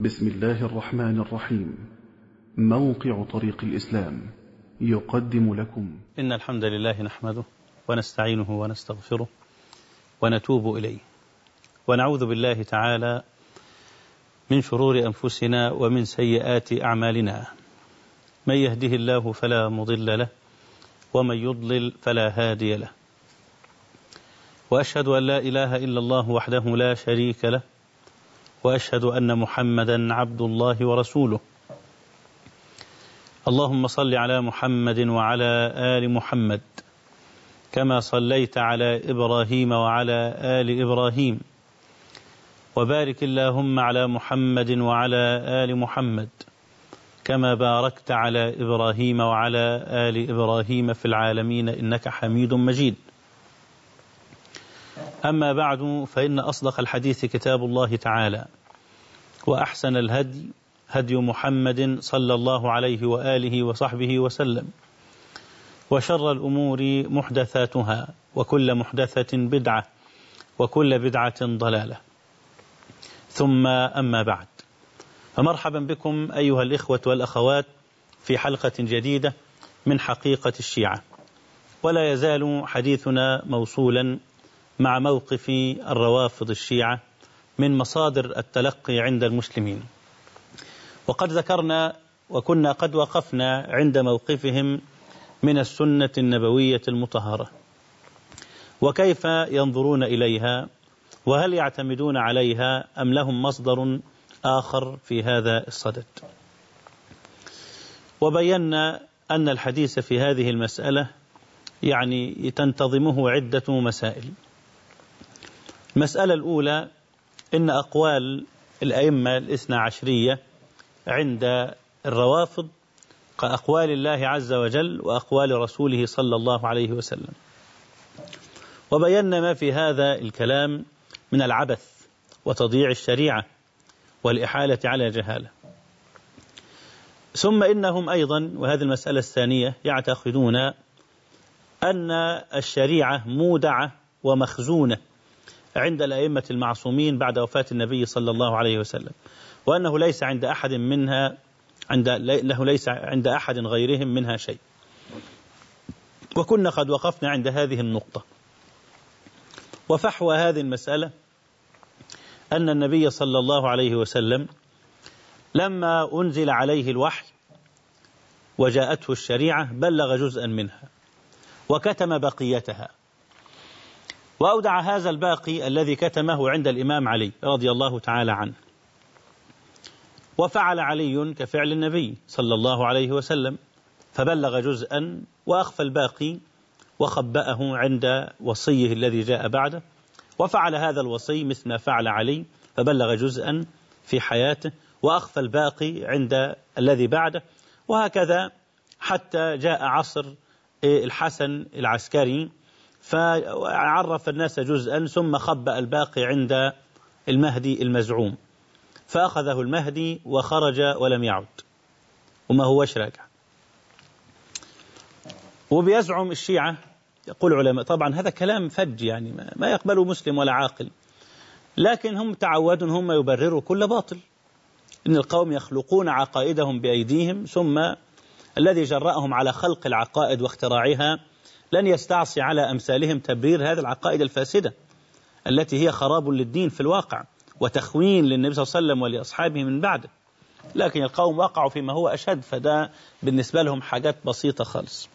بسم الله الرحمن الرحيم موقع طريق الإسلام يقدم لكم إن الحمد لله نحمده ونستعينه ونستغفره ونتوب إليه ونعوذ بالله تعالى من شرور أنفسنا ومن سيئات أعمالنا من يهده الله فلا مضل له ومن يضلل فلا هادي له وأشهد أن لا إله إلا الله وحده لا شريك له وأشهد أن محمدا عبد الله ورسوله اللهم صل على محمد وعلى آل محمد كما صليت على إبراهيم وعلى آل إبراهيم وبارك اللهم على محمد وعلى آل محمد كما باركت على إبراهيم وعلى آل إبراهيم في العالمين إنك حميد مجيد أما بعد فإن أصدق الحديث كتاب الله تعالى وأحسن الهدي هدي محمد صلى الله عليه وآله وصحبه وسلم وشر الأمور محدثاتها وكل محدثة بدعة وكل بدعة ضلالة ثم أما بعد فمرحبا بكم أيها الإخوة والأخوات في حلقة جديدة من حقيقة الشيعة ولا يزال حديثنا موصولا مع موقف الروافض الشيعة من مصادر التلقي عند المسلمين وقد ذكرنا وكنا قد وقفنا عند موقفهم من السنة النبوية المطهرة وكيف ينظرون إليها وهل يعتمدون عليها أم لهم مصدر آخر في هذا الصدد وبينا أن الحديث في هذه المسألة يعني تنتظمه عدة مسائل المسألة الأولى إن أقوال الأئمة الاثنى عشرية عند الروافض كأقوال الله عز وجل وأقوال رسوله صلى الله عليه وسلم وبينا ما في هذا الكلام من العبث وتضييع الشريعة والإحالة على جهالة ثم إنهم أيضا وهذه المسألة الثانية يعتقدون أن الشريعة مودعة ومخزونة عند الأئمة المعصومين بعد وفاة النبي صلى الله عليه وسلم وأنه ليس عند أحد منها عند له ليس عند أحد غيرهم منها شيء وكنا قد وقفنا عند هذه النقطة وفحوى هذه المسألة أن النبي صلى الله عليه وسلم لما أنزل عليه الوحي وجاءته الشريعة بلغ جزءا منها وكتم بقيتها وأودع هذا الباقي الذي كتمه عند الإمام علي رضي الله تعالى عنه وفعل علي كفعل النبي صلى الله عليه وسلم فبلغ جزءا وأخفى الباقي وخبأه عند وصيه الذي جاء بعده وفعل هذا الوصي مثل ما فعل علي فبلغ جزءا في حياته وأخفى الباقي عند الذي بعده وهكذا حتى جاء عصر الحسن العسكري فعرف الناس جزءا ثم خبأ الباقي عند المهدي المزعوم فأخذه المهدي وخرج ولم يعد وما هوش راجع وبيزعم الشيعة يقول علماء طبعا هذا كلام فج يعني ما يقبله مسلم ولا عاقل لكن هم تعودوا هم يبرروا كل باطل إن القوم يخلقون عقائدهم بأيديهم ثم الذي جرأهم على خلق العقائد واختراعها لن يستعصي على أمثالهم تبرير هذه العقائد الفاسدة التي هي خراب للدين في الواقع وتخوين للنبي صلى الله عليه وسلم ولأصحابه من بعده لكن القوم وقعوا فيما هو أشد فده بالنسبة لهم حاجات بسيطة خالص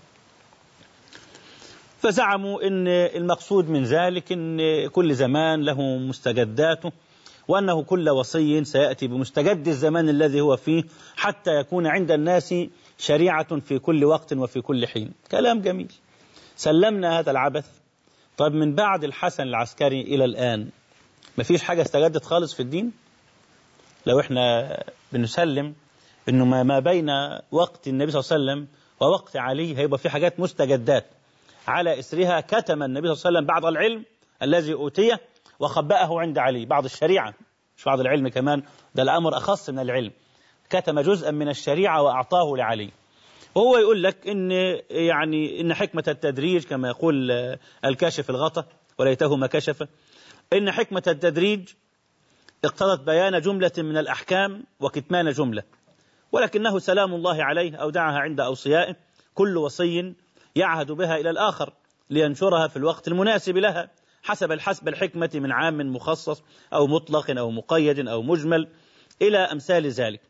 فزعموا أن المقصود من ذلك أن كل زمان له مستجداته وأنه كل وصي سيأتي بمستجد الزمان الذي هو فيه حتى يكون عند الناس شريعة في كل وقت وفي كل حين كلام جميل سلمنا هذا العبث طيب من بعد الحسن العسكري إلى الآن ما فيش حاجة استجدت خالص في الدين لو احنا بنسلم انه ما بين وقت النبي صلى الله عليه وسلم ووقت علي هيبقى في حاجات مستجدات على إثرها كتم النبي صلى الله عليه وسلم بعض العلم الذي أوتيه وخبأه عند علي بعض الشريعة مش بعض العلم كمان ده الأمر أخص من العلم كتم جزءا من الشريعة وأعطاه لعلي وهو يقول لك إن يعني إن حكمة التدريج كما يقول الكاشف الغطا وليته ما كشف إن حكمة التدريج اقتضت بيان جملة من الأحكام وكتمان جملة ولكنه سلام الله عليه أودعها عند أوصيائه كل وصي يعهد بها إلى الآخر لينشرها في الوقت المناسب لها حسب الحسب الحكمة من عام مخصص أو مطلق أو مقيد أو مجمل إلى أمثال ذلك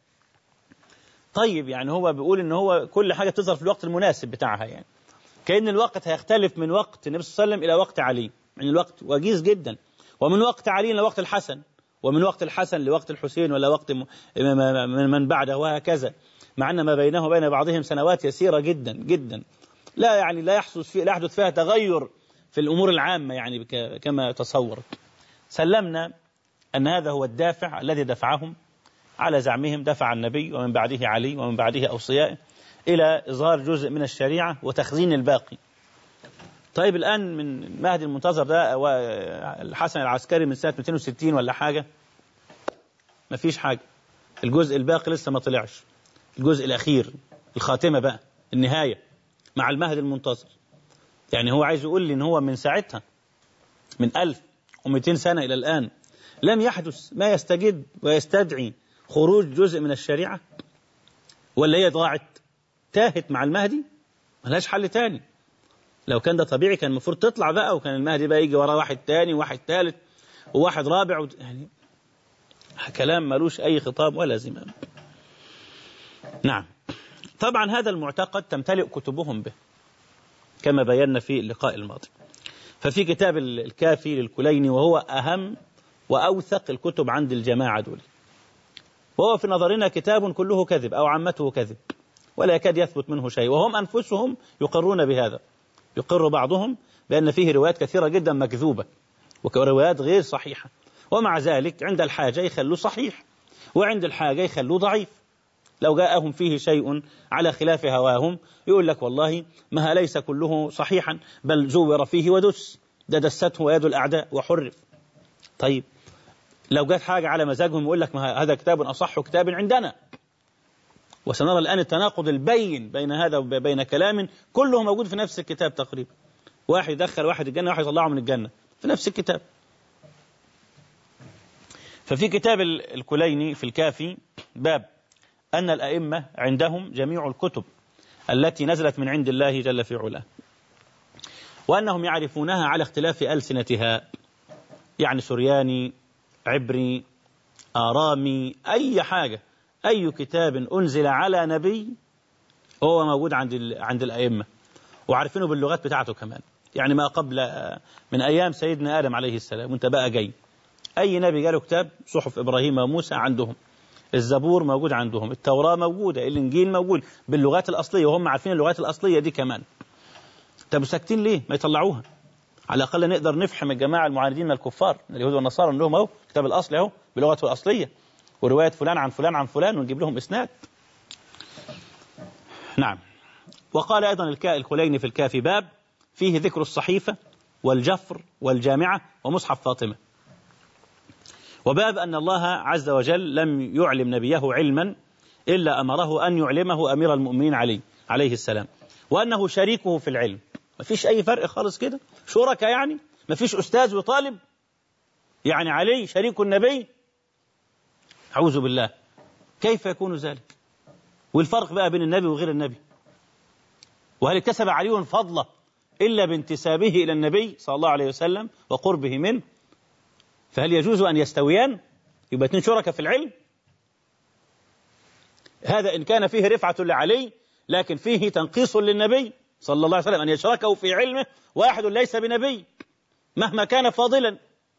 طيب يعني هو بيقول إن هو كل حاجة تظهر في الوقت المناسب بتاعها يعني كأن الوقت هيختلف من وقت النبي صلى الله عليه وسلم إلى وقت علي يعني الوقت وجيز جدا ومن وقت علي إلى وقت الحسن ومن وقت الحسن لوقت الحسين ولا وقت من بعده وهكذا مع أن ما بينه وبين بعضهم سنوات يسيرة جدا جدا لا يعني لا يحدث فيه لا يحدث فيها تغير في الأمور العامة يعني كما تصور سلمنا أن هذا هو الدافع الذي دفعهم على زعمهم دفع النبي ومن بعده علي ومن بعده أوصيائه إلى إظهار جزء من الشريعة وتخزين الباقي طيب الآن من المهدي المنتظر ده والحسن العسكري من سنة 260 ولا حاجة ما فيش حاجة الجزء الباقي لسه ما طلعش الجزء الأخير الخاتمة بقى النهاية مع المهدي المنتظر يعني هو عايز يقول لي ان هو من ساعتها من 1200 سنة إلى الآن لم يحدث ما يستجد ويستدعي خروج جزء من الشريعة ولا هي ضاعت تاهت مع المهدي ملهاش حل تاني لو كان ده طبيعي كان المفروض تطلع بقى وكان المهدي بقى يجي وراه واحد تاني وواحد تالت وواحد رابع و... يعني كلام ملوش أي خطاب ولا زمام نعم طبعا هذا المعتقد تمتلئ كتبهم به كما بينا في اللقاء الماضي ففي كتاب الكافي للكليني وهو أهم وأوثق الكتب عند الجماعة دول وهو في نظرنا كتاب كله كذب أو عامته كذب ولا يكاد يثبت منه شيء وهم أنفسهم يقرون بهذا يقر بعضهم بأن فيه روايات كثيرة جدا مكذوبة وروايات غير صحيحة ومع ذلك عند الحاجة يخلوه صحيح وعند الحاجة يخلوه ضعيف لو جاءهم فيه شيء على خلاف هواهم يقول لك والله ما ليس كله صحيحا بل زور فيه ودس ده دسته يد الأعداء وحرف طيب لو جت حاجة على مزاجهم يقول لك ما هذا كتاب أصح كتاب عندنا وسنرى الآن التناقض البين بين هذا وبين كلام كله موجود في نفس الكتاب تقريبا واحد يدخل واحد الجنة واحد يطلعه من الجنة في نفس الكتاب ففي كتاب الكليني في الكافي باب أن الأئمة عندهم جميع الكتب التي نزلت من عند الله جل في علاه وأنهم يعرفونها على اختلاف ألسنتها يعني سرياني عبري آرامي أي حاجة أي كتاب أنزل على نبي هو موجود عند عند الأئمة وعارفينه باللغات بتاعته كمان يعني ما قبل من أيام سيدنا آدم عليه السلام وانت بقى جاي أي نبي جاله كتاب صحف إبراهيم وموسى عندهم الزبور موجود عندهم التوراة موجودة الإنجيل موجود باللغات الأصلية وهم عارفين اللغات الأصلية دي كمان طب ساكتين ليه ما يطلعوها على الأقل نقدر نفهم الجماعة المعاندين من الكفار من اليهود والنصارى لهم أهو كتاب الأصلي أهو بلغته الأصلية ورواية فلان عن فلان عن فلان ونجيب لهم إسناد نعم وقال أيضا الكليني في الكافي باب فيه ذكر الصحيفة والجفر والجامعة ومصحف فاطمة وباب أن الله عز وجل لم يعلم نبيه علما إلا أمره أن يعلمه أمير المؤمنين علي عليه السلام وأنه شريكه في العلم ما فيش أي فرق خالص كده شركة يعني ما فيش أستاذ وطالب يعني علي شريك النبي أعوذ بالله كيف يكون ذلك والفرق بقى بين النبي وغير النبي وهل اكتسب علي فضله إلا بانتسابه إلى النبي صلى الله عليه وسلم وقربه منه فهل يجوز أن يستويان يبقى اثنين شركاء في العلم هذا إن كان فيه رفعة لعلي لكن فيه تنقيص للنبي صلى الله عليه وسلم أن يشركه في علمه واحد ليس بنبي مهما كان فاضلا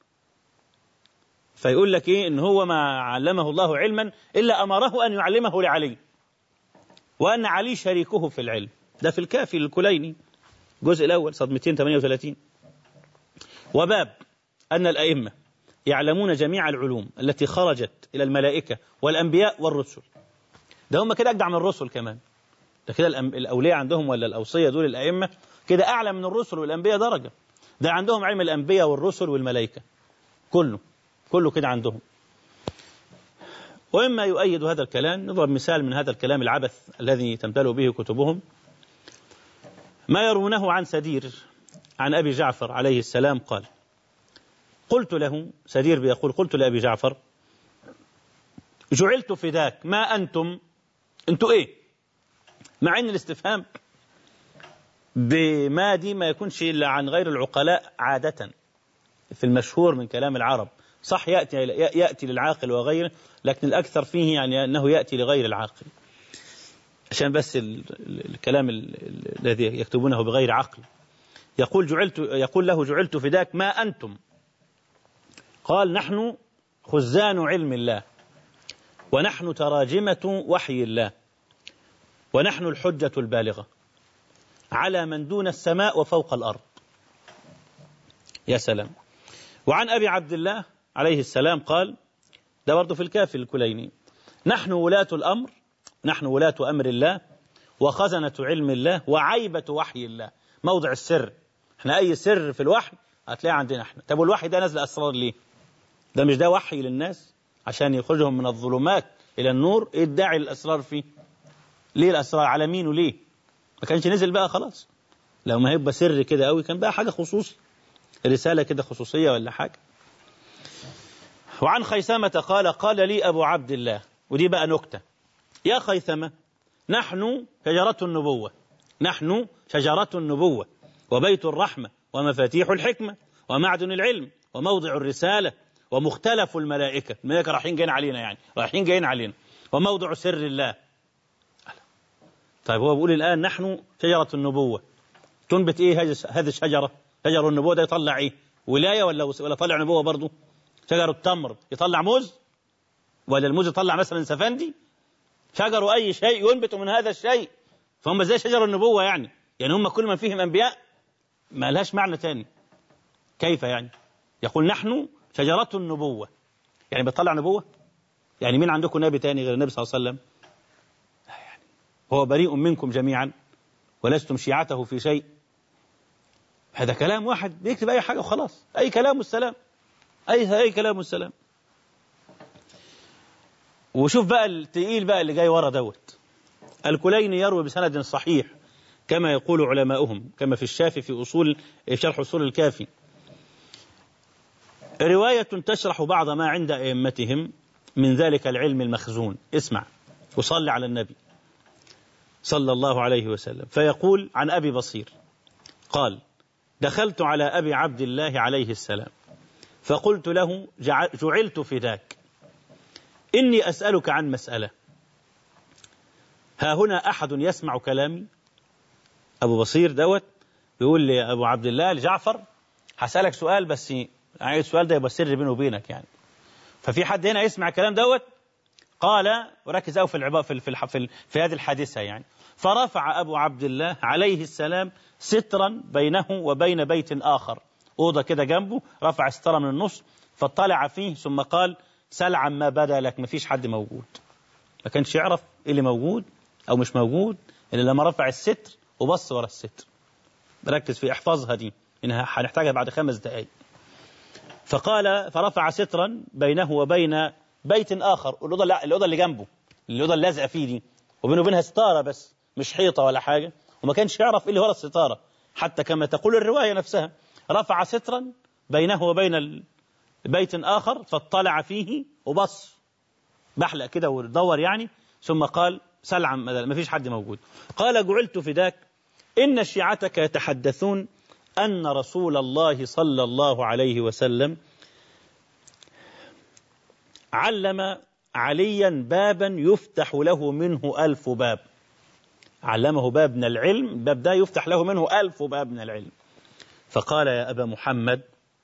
فيقول لك إيه إن هو ما علمه الله علما إلا أمره أن يعلمه لعلي وأن علي شريكه في العلم ده في الكافي الكليني الجزء الأول صد 238 وباب أن الأئمة يعلمون جميع العلوم التي خرجت إلى الملائكة والأنبياء والرسل ده هم كده أجدع من الرسل كمان ده كده الأولياء عندهم ولا الأوصية دول الأئمة كده أعلى من الرسل والأنبياء درجة ده عندهم علم الأنبياء والرسل والملائكة كله كله كده عندهم وإما يؤيد هذا الكلام نضرب مثال من هذا الكلام العبث الذي تمتلئ به كتبهم ما يرونه عن سدير عن أبي جعفر عليه السلام قال قلت له سدير بيقول قلت لأبي جعفر جعلت فداك ما أنتم أنتوا إيه مع أن الاستفهام بما دي ما يكونش إلا عن غير العقلاء عادة في المشهور من كلام العرب صح يأتي, يأتي للعاقل وغيره لكن الأكثر فيه يعني أنه يأتي لغير العاقل عشان بس الكلام الذي يكتبونه بغير عقل يقول جعلت يقول له جعلت فداك ما أنتم قال نحن خزان علم الله ونحن تراجمة وحي الله ونحن الحجة البالغة على من دون السماء وفوق الأرض يا سلام وعن أبي عبد الله عليه السلام قال ده برضه في الكافي الكليني نحن ولاة الأمر نحن ولاة أمر الله وخزنة علم الله وعيبة وحي الله موضع السر احنا أي سر في الوحي هتلاقيه عندنا احنا طب والوحي ده نزل أسرار ليه ده مش ده وحي للناس عشان يخرجهم من الظلمات إلى النور ايه الداعي للأسرار فيه ليه الأسرار على مين وليه ما كانش نزل بقى خلاص لو ما هيبقى سر كده قوي كان بقى حاجة خصوصي رسالة كده خصوصية ولا حاجة وعن خيثمة قال قال لي أبو عبد الله ودي بقى نكتة يا خيثمة نحن شجرة النبوة نحن شجرة النبوة وبيت الرحمة ومفاتيح الحكمة ومعدن العلم وموضع الرسالة ومختلف الملائكة الملائكة رايحين جايين علينا يعني رايحين جايين علينا وموضع سر الله طيب هو بيقول الآن نحن شجرة النبوة تنبت إيه هذه الشجرة شجر النبوة ده يطلع إيه ولاية ولا ولا طلع نبوة برضه شجر التمر يطلع موز ولا الموز يطلع مثلا سفندي شجر أي شيء ينبت من هذا الشيء فهم زي شجر النبوة يعني يعني هم كل من فيهم أنبياء ما لهاش معنى تاني كيف يعني يقول نحن شجرة النبوة يعني بيطلع نبوة يعني مين عندكم نبي تاني غير النبي صلى الله عليه وسلم لا يعني هو بريء منكم جميعا ولستم شيعته في شيء هذا كلام واحد بيكتب أي حاجة وخلاص أي كلام والسلام أي أي كلام والسلام وشوف بقى التقيل بقى اللي جاي ورا دوت الكليني يروي بسند صحيح كما يقول علماؤهم كما في الشافي في أصول شرح أصول الكافي رواية تشرح بعض ما عند أئمتهم من ذلك العلم المخزون اسمع وصل على النبي صلى الله عليه وسلم فيقول عن أبي بصير قال دخلت على أبي عبد الله عليه السلام فقلت له جعلت فداك إني أسألك عن مسألة ها هنا أحد يسمع كلامي أبو بصير دوت بيقول لي أبو عبد الله لجعفر هسألك سؤال بس يعني السؤال ده يبقى سر بيني وبينك يعني ففي حد هنا يسمع الكلام دوت قال وركز قوي في العباء في في, في, في هذه الحادثة يعني فرفع أبو عبد الله عليه السلام سترا بينه وبين بيت آخر أوضة كده جنبه رفع سترة من النص فاطلع فيه ثم قال سل عما بدا لك ما فيش حد موجود ما كانش يعرف ايه اللي موجود او مش موجود الا لما رفع الستر وبص ورا الستر ركز في احفظها دي انها هنحتاجها بعد خمس دقائق فقال فرفع سترا بينه وبين بيت اخر الاوضه لا الاوضه اللي جنبه الاوضه اللازقه فيه دي وبينه وبينها ستاره بس مش حيطه ولا حاجه وما كانش يعرف ايه اللي ورا الستاره حتى كما تقول الروايه نفسها رفع سترا بينه وبين بيت آخر فاطلع فيه وبص بحلق كده ودور يعني ثم قال سل عن ما فيش حد موجود قال جعلت فداك إن شيعتك يتحدثون أن رسول الله صلى الله عليه وسلم علم عليا بابا يفتح له منه ألف باب علمه باب من العلم باب ده يفتح له منه ألف باب من العلم فقال يا أبا محمد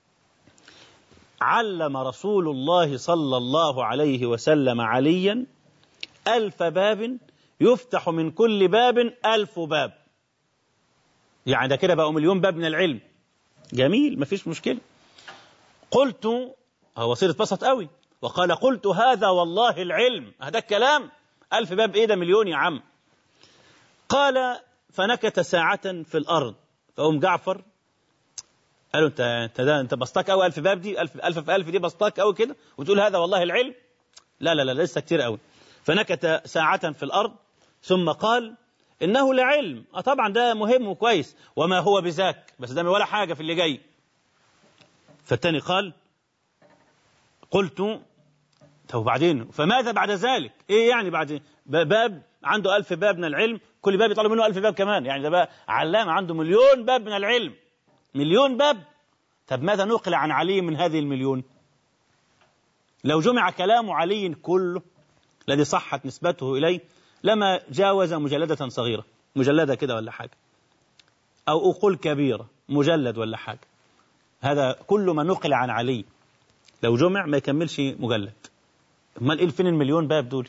علم رسول الله صلى الله عليه وسلم عليا ألف باب يفتح من كل باب ألف باب يعني ده كده بقوا مليون باب من العلم جميل مفيش مشكلة قلت هو وصير اتبسط قوي وقال قلت هذا والله العلم هذا الكلام ألف باب إيه ده مليون يا عم قال فنكت ساعة في الأرض فأم جعفر قالوا انت انت ده انت بسطاك قوي 1000 باب دي 1000 1000 في 1000 دي بسطاك قوي كده وتقول هذا والله العلم لا لا لا لسه كتير قوي فنكت ساعة في الأرض ثم قال إنه لعلم اه طبعا ده مهم وكويس وما هو بذاك بس ده ولا حاجة في اللي جاي فالتاني قال قلت طب وبعدين فماذا بعد ذلك ايه يعني بعد باب عنده ألف باب من العلم كل باب يطلب منه ألف باب كمان يعني ده بقى علامة عنده مليون باب من العلم مليون باب طب ماذا نقل عن علي من هذه المليون لو جمع كلام علي كله الذي صحت نسبته إليه لما جاوز مجلدة صغيرة مجلدة كده ولا حاجة أو أقول كبيرة مجلد ولا حاجة هذا كل ما نقل عن علي لو جمع ما يكملش مجلد امال ايه فين المليون باب دول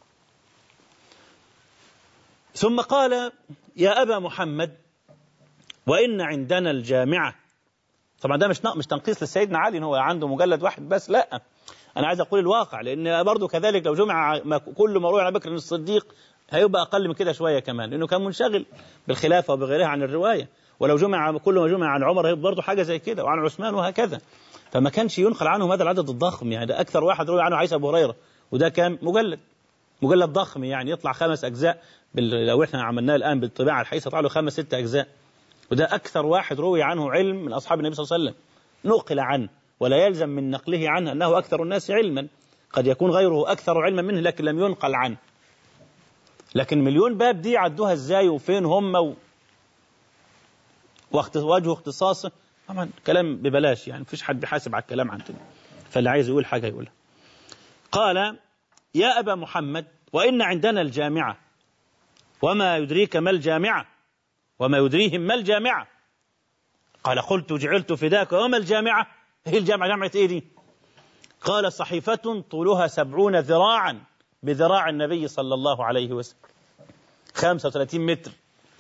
ثم قال يا أبا محمد وإن عندنا الجامعة طبعا ده مش مش تنقيص لسيدنا علي ان هو عنده مجلد واحد بس لا انا عايز اقول الواقع لان برضه كذلك لو جمع ما كل ما روي عن بكر الصديق هيبقى اقل من كده شويه كمان لانه كان منشغل بالخلافه وبغيرها عن الروايه ولو جمع كل ما جمع عن عمر هيبقى برضه حاجه زي كده وعن عثمان وهكذا فما كانش ينقل عنهم هذا العدد الضخم يعني ده اكثر واحد روي عنه عيسى ابو هريره وده كان مجلد مجلد ضخم يعني يطلع خمس اجزاء بال... لو احنا عملناه الان بالطباعه الحديثه يطلع له خمس ست اجزاء وده اكثر واحد روي عنه علم من اصحاب النبي صلى الله عليه وسلم نقل عنه ولا يلزم من نقله عنه انه اكثر الناس علما قد يكون غيره اكثر علما منه لكن لم ينقل عنه لكن مليون باب دي عدوها ازاي وفين هم و... واخت... وجه اختصاصه طبعا كلام ببلاش يعني مفيش حد بيحاسب على الكلام عندنا فاللي عايز يقول حاجه يقولها قال يا ابا محمد وان عندنا الجامعه وما يدريك ما الجامعه وما يدريهم ما الجامعه قال قلت جعلت فداك وما الجامعه هي الجامعه جامعه ايه دي قال صحيفه طولها سبعون ذراعا بذراع النبي صلى الله عليه وسلم 35 متر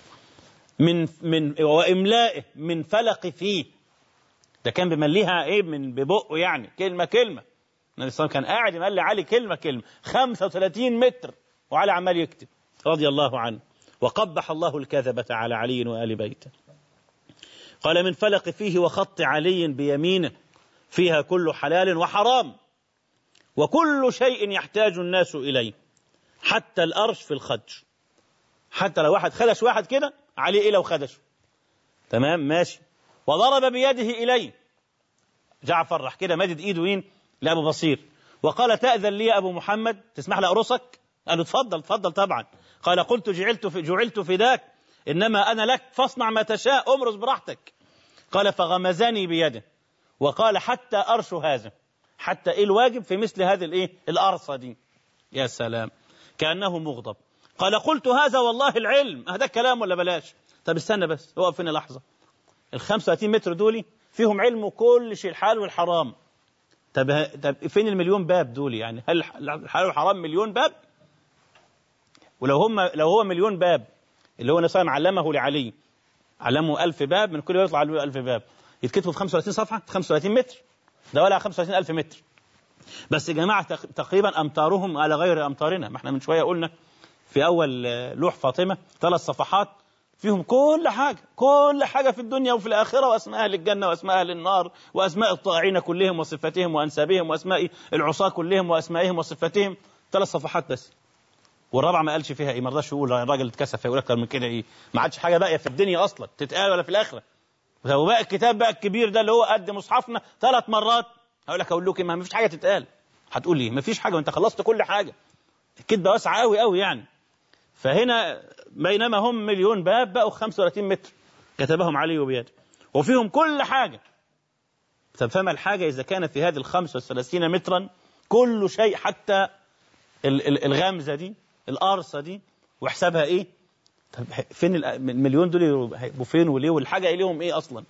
من من واملائه من فلق فيه ده كان بيمليها ايه من ببقه يعني كلمه كلمه النبي صلى الله عليه وسلم كان قاعد يملي علي كلمه كلمه 35 متر وعلي عمال يكتب رضي الله عنه وقبح الله الكذبة على علي وآل بيته قال من فلق فيه وخط علي بيمينه فيها كل حلال وحرام وكل شيء يحتاج الناس إليه حتى الأرش في الخدش حتى لو واحد خدش واحد كده عليه إيه لو خدشه تمام ماشي وضرب بيده إليه جعفر راح كده مدد إيده وين لأبو بصير وقال تأذن لي يا أبو محمد تسمح لي أرسك قال له اتفضل اتفضل طبعا قال قلت جعلت في جعلت فداك انما انا لك فاصنع ما تشاء امرز براحتك قال فغمزني بيده وقال حتى ارش هذا حتى ايه الواجب في مثل هذه الايه الارصه دي يا سلام كانه مغضب قال قلت هذا والله العلم هذا كلام ولا بلاش طب استنى بس اقف هنا لحظه ال 35 متر دولي فيهم علم كل شيء الحلال والحرام طب طب فين المليون باب دول يعني هل الحلال والحرام مليون باب ولو هم لو هو مليون باب اللي هو النبي صلى الله عليه وسلم علمه لعلي علمه ألف باب من كل باب يطلع له ألف باب يتكتبوا في 35 صفحة 35 متر ده ولا 35 ألف متر بس يا جماعة تقريبا أمطارهم على غير أمطارنا ما احنا من شوية قلنا في أول لوح فاطمة ثلاث صفحات فيهم كل حاجة كل حاجة في الدنيا وفي الآخرة وأسماء أهل الجنة وأسماء أهل النار وأسماء الطائعين كلهم وصفاتهم وأنسابهم وأسماء العصاة كلهم وأسمائهم وصفاتهم ثلاث صفحات بس والرابعه ما قالش فيها ايه ما رضاش يقول الراجل اتكسف يقول اكتر من كده ايه ما عادش حاجه باقيه في الدنيا اصلا تتقال ولا في الاخره وباقي الكتاب بقى الكبير ده اللي هو قد مصحفنا ثلاث مرات هقول لك اقول لكم ما فيش حاجه تتقال هتقول لي ما فيش حاجه وانت خلصت كل حاجه الكتبه واسعه قوي قوي يعني فهنا بينما هم مليون باب بقوا 35 متر كتبهم علي وبيده وفيهم كل حاجه طب فما الحاجه اذا كان في هذه ال 35 مترا كل شيء حتى الغمزه دي القرصه دي وحسابها ايه طب فين المليون دول هيبقوا فين وليه والحاجه اليهم ايه اصلا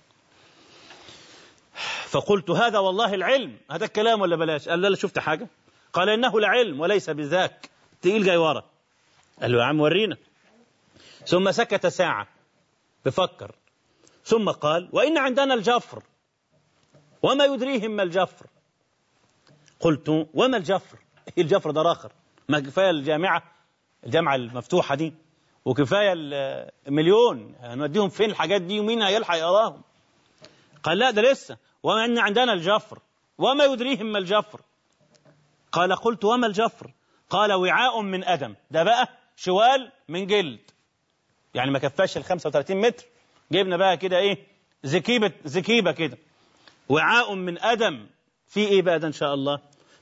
فقلت هذا والله العلم هذا الكلام ولا بلاش قال لا شفت حاجه قال انه لعلم وليس بذاك تقيل جاي ورا قال له يا عم ورينا ثم سكت ساعه بفكر ثم قال وان عندنا الجفر وما يدريهم ما الجفر قلت وما الجفر الجفر ده راخر ما كفايه الجامعه الجامعة المفتوحة دي وكفاية المليون هنوديهم فين الحاجات دي ومين هيلحق يقراهم قال لا ده لسه وما ان عندنا الجفر وما يدريهم ما الجفر قال قلت وما الجفر قال وعاء من أدم ده بقى شوال من جلد يعني ما كفاش ال 35 متر جبنا بقى كده ايه زكيبة زكيبة كده وعاء من أدم في ايه بقى ده ان شاء الله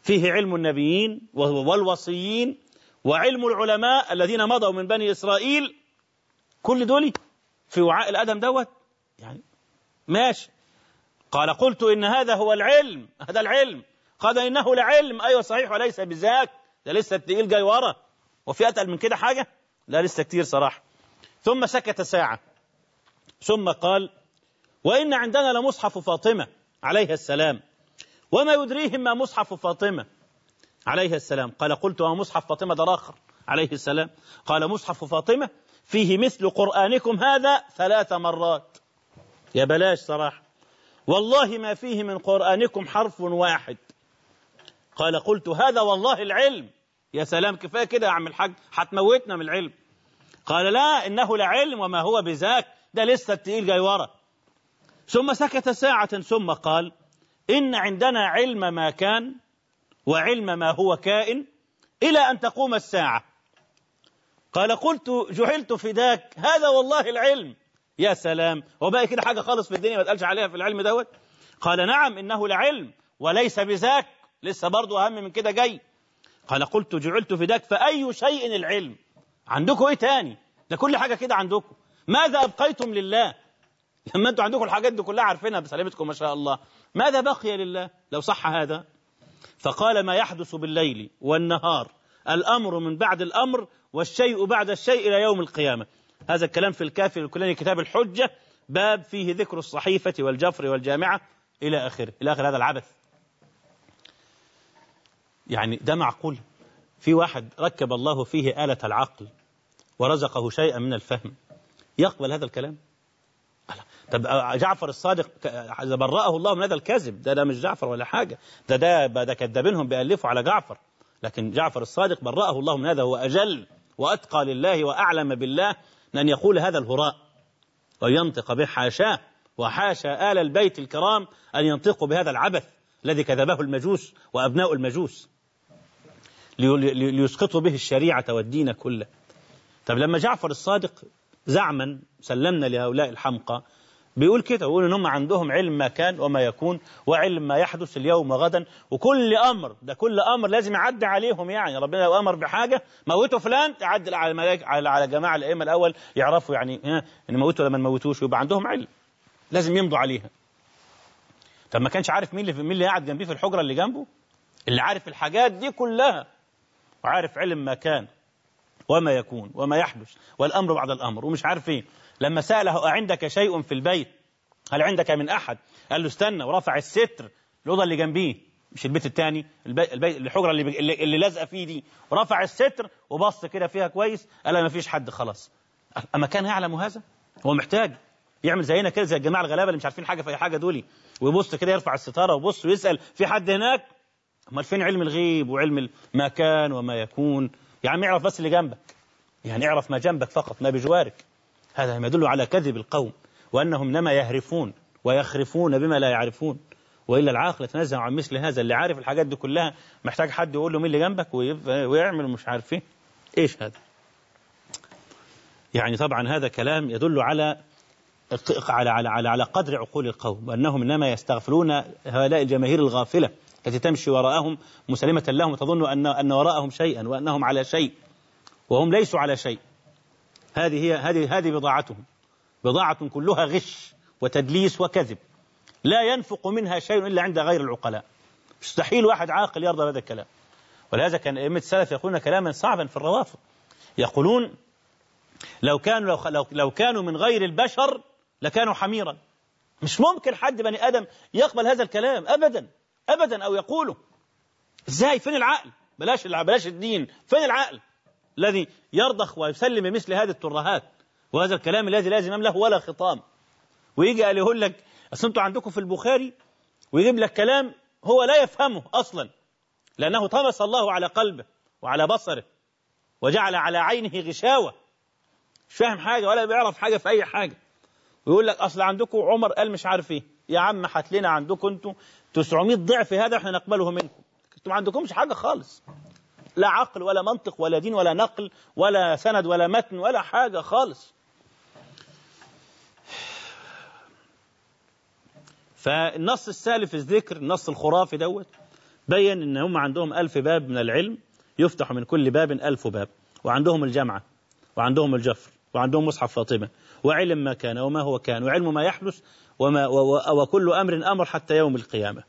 فيه علم النبيين والوصيين وعلم العلماء الذين مضوا من بني إسرائيل كل دول في وعاء الأدم دوت يعني ماشي قال قلت إن هذا هو العلم هذا العلم قال إنه لعلم أيوة صحيح وليس بذاك ده لسه التقيل جاي ورا وفي أتقل من كده حاجة لا لسه كتير صراحة ثم سكت ساعة ثم قال وإن عندنا لمصحف فاطمة عليها السلام وما يدريهم ما مصحف فاطمة عليها السلام قال قلت وما مصحف فاطمة ده آخر عليه السلام قال مصحف فاطمة فيه مثل قرآنكم هذا ثلاث مرات يا بلاش صراحة والله ما فيه من قرآنكم حرف واحد قال قلت هذا والله العلم يا سلام كفاية كده يا عم الحاج هتموتنا من العلم قال لا إنه لعلم وما هو بذاك ده لسه التقيل جاي ورا ثم سكت ساعة ثم قال إن عندنا علم ما كان وعلم ما هو كائن إلى أن تقوم الساعة قال قلت جعلت فداك هذا والله العلم يا سلام وباقي كده حاجة خالص في الدنيا ما تقالش عليها في العلم دوت قال نعم إنه لعلم وليس بذاك لسه برضه أهم من كده جاي قال قلت جعلت فداك فأي شيء العلم عندكم إيه تاني ده كل حاجة كده عندكم ماذا أبقيتم لله لما أنتم عندكم الحاجات دي كلها عارفينها بسلامتكم ما شاء الله ماذا بقي لله لو صح هذا فقال ما يحدث بالليل والنهار الأمر من بعد الأمر والشيء بعد الشيء إلى يوم القيامة هذا الكلام في الكافي الكلاني كتاب الحجة باب فيه ذكر الصحيفة والجفر والجامعة إلى آخره إلى آخر هذا العبث يعني ده معقول في واحد ركب الله فيه آلة العقل ورزقه شيئا من الفهم يقبل هذا الكلام طب جعفر الصادق إذا برأه الله من هذا الكذب ده ده مش جعفر ولا حاجة ده ده ده كذابينهم بيألفوا على جعفر لكن جعفر الصادق برأه الله من هذا هو أجل وأتقى لله وأعلم بالله من أن يقول هذا الهراء وينطق به حاشاه وحاشا آل البيت الكرام أن ينطقوا بهذا العبث الذي كذبه المجوس وأبناء المجوس ليسقطوا به الشريعة والدين كله طب لما جعفر الصادق زعما سلمنا لهؤلاء الحمقى بيقول كده بيقول ان هم عندهم علم ما كان وما يكون وعلم ما يحدث اليوم وغدا وكل امر ده كل امر لازم يعدي عليهم يعني ربنا لو امر بحاجه موتوا فلان تعدل على الملائكه على على جماعه الائمه الاول يعرفوا يعني ها ان موتوا ولا ما نموتوش ويبقى عندهم علم لازم يمضوا عليها طب ما كانش عارف مين اللي مين اللي قاعد جنبيه في الحجره اللي جنبه اللي عارف الحاجات دي كلها وعارف علم ما كان وما يكون وما يحدث والامر بعد الامر ومش عارف ايه لما ساله عندك شيء في البيت هل عندك من احد قال له استنى ورفع الستر الاوضه اللي جنبيه مش البيت الثاني البيت, البيت الحجره اللي اللي, اللي لازقه فيه دي ورفع الستر وبص كده فيها كويس قال ما فيش حد خلاص اما كان يعلم هذا هو محتاج يعمل زينا كده زي الجماعه الغلابه اللي مش عارفين حاجه في اي حاجه دولي ويبص كده يرفع الستاره ويبص ويسال في حد هناك امال فين علم الغيب وعلم ما كان وما يكون يا عم اعرف بس اللي جنبك يعني اعرف ما جنبك فقط ما بجوارك هذا ما يدل على كذب القوم وأنهم نما يهرفون ويخرفون بما لا يعرفون وإلا العاقل يتنزه عن مثل هذا اللي عارف الحاجات دي كلها محتاج حد يقول له مين اللي جنبك ويعمل مش عارف ايه ايش هذا يعني طبعا هذا كلام يدل على على على على, على قدر عقول القوم وانهم انما يستغفلون هؤلاء الجماهير الغافله التي تمشي وراءهم مسلمه لهم وتظن ان ان وراءهم شيئا وانهم على شيء وهم ليسوا على شيء هذه هي هذه هذه بضاعتهم بضاعة كلها غش وتدليس وكذب لا ينفق منها شيء إلا عند غير العقلاء مستحيل واحد عاقل يرضى بهذا الكلام ولهذا كان أئمة السلف يقولون كلاما صعبا في الروافض يقولون لو كانوا لو, لو, لو كانوا من غير البشر لكانوا حميرا مش ممكن حد بني آدم يقبل هذا الكلام أبدا أبدا أو يقوله إزاي فين العقل بلاش بلاش الدين فين العقل الذي يرضخ ويسلم بمثل هذه الترهات وهذا الكلام الذي لا زمام له ولا خطام ويجي قال يقول لك اصل انتوا عندكم في البخاري ويجيب لك كلام هو لا يفهمه اصلا لانه طمس الله على قلبه وعلى بصره وجعل على عينه غشاوه مش فاهم حاجه ولا بيعرف حاجه في اي حاجه ويقول لك اصل عندكم عمر قال مش عارف ايه يا عم هات لنا عندكم انتوا 900 ضعف هذا احنا نقبله منكم انتوا ما عندكمش حاجه خالص لا عقل ولا منطق ولا دين ولا نقل ولا سند ولا متن ولا حاجة خالص فالنص السالف الذكر النص الخرافي دوت بين ان هم عندهم ألف باب من العلم يفتح من كل باب ألف باب وعندهم الجامعة وعندهم الجفر وعندهم مصحف فاطمة وعلم ما كان وما هو كان وعلم ما يحدث وما وكل أمر أمر حتى يوم القيامة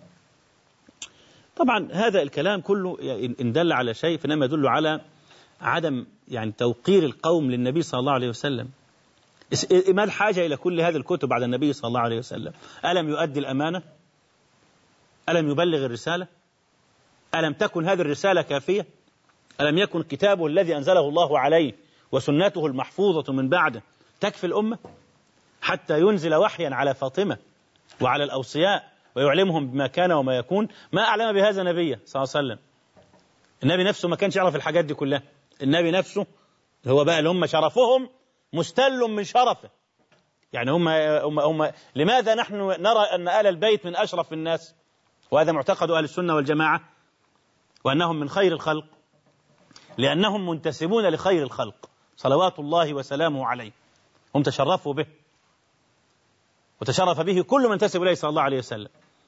طبعا هذا الكلام كله إن دل على شيء فإنما يدل على عدم يعني توقير القوم للنبي صلى الله عليه وسلم ما الحاجة إلى كل هذه الكتب بعد النبي صلى الله عليه وسلم ألم يؤدي الأمانة ألم يبلغ الرسالة ألم تكن هذه الرسالة كافية ألم يكن كتابه الذي أنزله الله عليه وسنته المحفوظة من بعده تكفي الأمة حتى ينزل وحيا على فاطمة وعلى الأوصياء ويعلمهم بما كان وما يكون ما أعلم بهذا النبي صلى الله عليه وسلم النبي نفسه ما كانش يعرف الحاجات دي كلها النبي نفسه هو بقى اللي هم شرفهم مستل من شرفه يعني هم, هم, هم لماذا نحن نرى أن آل البيت من أشرف الناس وهذا معتقد أهل السنة والجماعة وأنهم من خير الخلق لأنهم منتسبون لخير الخلق صلوات الله وسلامه عليه هم تشرفوا به وتشرف به كل من انتسب إليه صلى الله عليه وسلم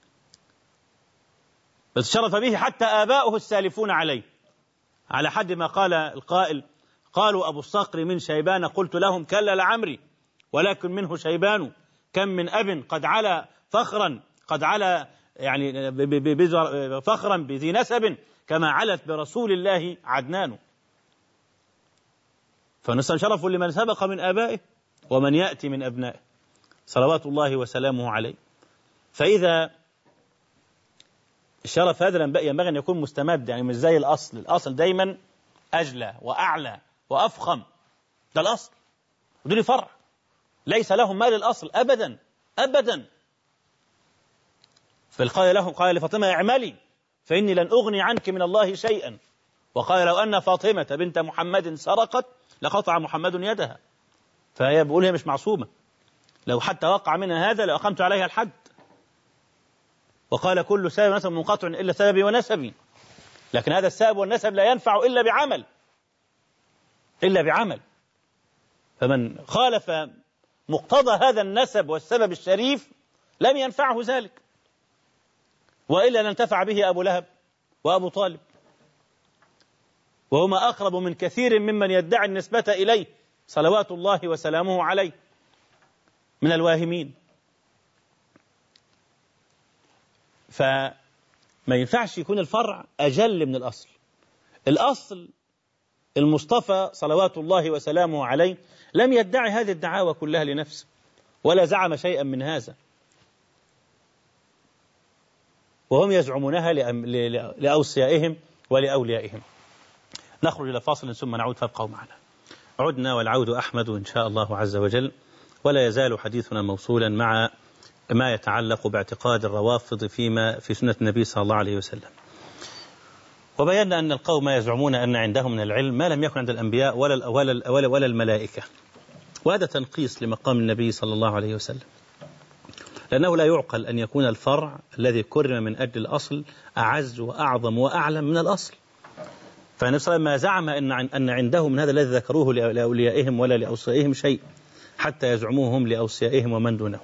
تشرف به حتى آباؤه السالفون عليه على حد ما قال القائل قالوا أبو الصقر من شيبان قلت لهم كلا لعمري ولكن منه شيبان كم من أب قد علا فخرا قد علا يعني فخرا بذي نسب كما علت برسول الله عدنان فنسأل شرف لمن سبق من آبائه ومن يأتي من أبنائه صلوات الله وسلامه عليه فإذا الشرف هذا ينبغي أن يكون مستمد يعني مش زي الأصل الأصل دايما أجلى وأعلى وأفخم ده الأصل ودول فرع ليس لهم مال الأصل أبدا أبدا بل قال لهم قال لفاطمة اعملي فإني لن أغني عنك من الله شيئا وقال لو أن فاطمة بنت محمد سرقت لقطع محمد يدها فهي بيقول هي مش معصومة لو حتى وقع منها هذا لأقمت عليها الحد وقال كل سبب ونسب منقطع إلا سببي ونسبي لكن هذا السبب والنسب لا ينفع إلا بعمل إلا بعمل فمن خالف مقتضى هذا النسب والسبب الشريف لم ينفعه ذلك وإلا لانتفع به أبو لهب وأبو طالب وهما أقرب من كثير ممن يدعي النسبة إليه صلوات الله وسلامه عليه من الواهمين فما ينفعش يكون الفرع أجل من الأصل الأصل المصطفى صلوات الله وسلامه عليه لم يدعي هذه الدعاوى كلها لنفسه ولا زعم شيئا من هذا وهم يزعمونها لأوصيائهم ولأوليائهم نخرج إلى فاصل ثم نعود فابقوا معنا عدنا والعود أحمد إن شاء الله عز وجل ولا يزال حديثنا موصولا مع ما يتعلق باعتقاد الروافض فيما في سنة النبي صلى الله عليه وسلم وبينا أن القوم يزعمون أن عندهم من العلم ما لم يكن عند الأنبياء ولا, ولا, ولا, ولا الملائكة وهذا تنقيص لمقام النبي صلى الله عليه وسلم لأنه لا يعقل أن يكون الفرع الذي كرم من أجل الأصل أعز وأعظم وأعلم من الأصل فالنبي صلى الله عليه وسلم ما زعم أن أن عنده من هذا الذي ذكروه لأوليائهم ولا لأوصيائهم شيء حتى يزعموهم لأوصيائهم ومن دونهم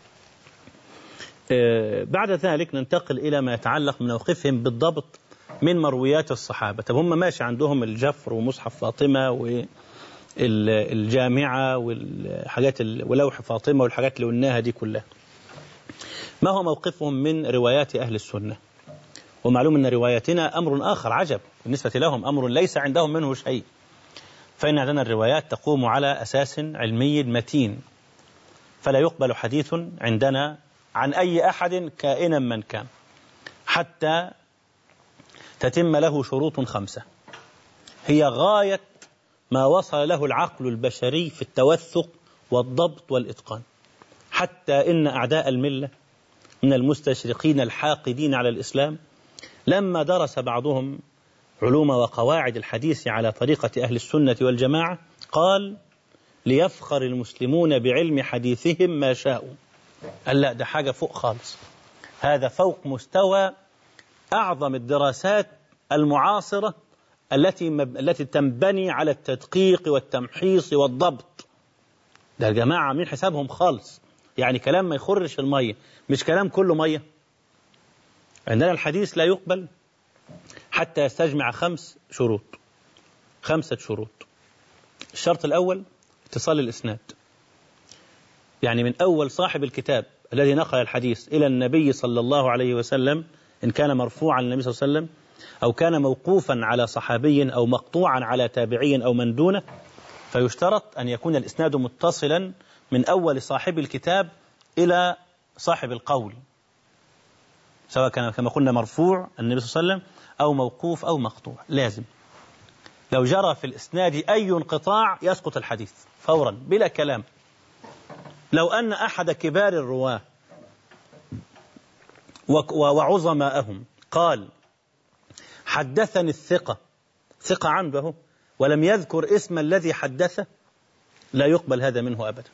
بعد ذلك ننتقل إلى ما يتعلق من موقفهم بالضبط من مرويات الصحابة طب هم ماشي عندهم الجفر ومصحف فاطمة والجامعة والحاجات ولوح فاطمة والحاجات اللي قلناها دي كلها ما هو موقفهم من روايات أهل السنة ومعلوم أن رواياتنا أمر آخر عجب بالنسبة لهم أمر ليس عندهم منه شيء فإن عندنا الروايات تقوم على أساس علمي متين فلا يقبل حديث عندنا عن أي أحد كائنا من كان حتى تتم له شروط خمسة هي غاية ما وصل له العقل البشري في التوثق والضبط والإتقان حتى إن أعداء الملة من المستشرقين الحاقدين على الإسلام لما درس بعضهم علوم وقواعد الحديث على طريقة أهل السنة والجماعة قال ليفخر المسلمون بعلم حديثهم ما شاءوا قال لا ده حاجة فوق خالص هذا فوق مستوى أعظم الدراسات المعاصرة التي التي تنبني على التدقيق والتمحيص والضبط ده الجماعة عاملين حسابهم خالص يعني كلام ما يخرش المية مش كلام كله مية عندنا الحديث لا يقبل حتى يستجمع خمس شروط خمسة شروط الشرط الأول اتصال الإسناد يعني من أول صاحب الكتاب الذي نقل الحديث إلى النبي صلى الله عليه وسلم إن كان مرفوعا للنبي صلى الله عليه وسلم أو كان موقوفا على صحابي أو مقطوعا على تابعي أو من دونه فيشترط أن يكون الإسناد متصلا من أول صاحب الكتاب إلى صاحب القول سواء كان كما قلنا مرفوع النبي صلى الله عليه وسلم أو موقوف أو مقطوع لازم لو جرى في الإسناد أي انقطاع يسقط الحديث فورا بلا كلام لو أن أحد كبار الرواة وعظماءهم قال حدثني الثقة ثقة عنده ولم يذكر اسم الذي حدثه لا يقبل هذا منه أبدا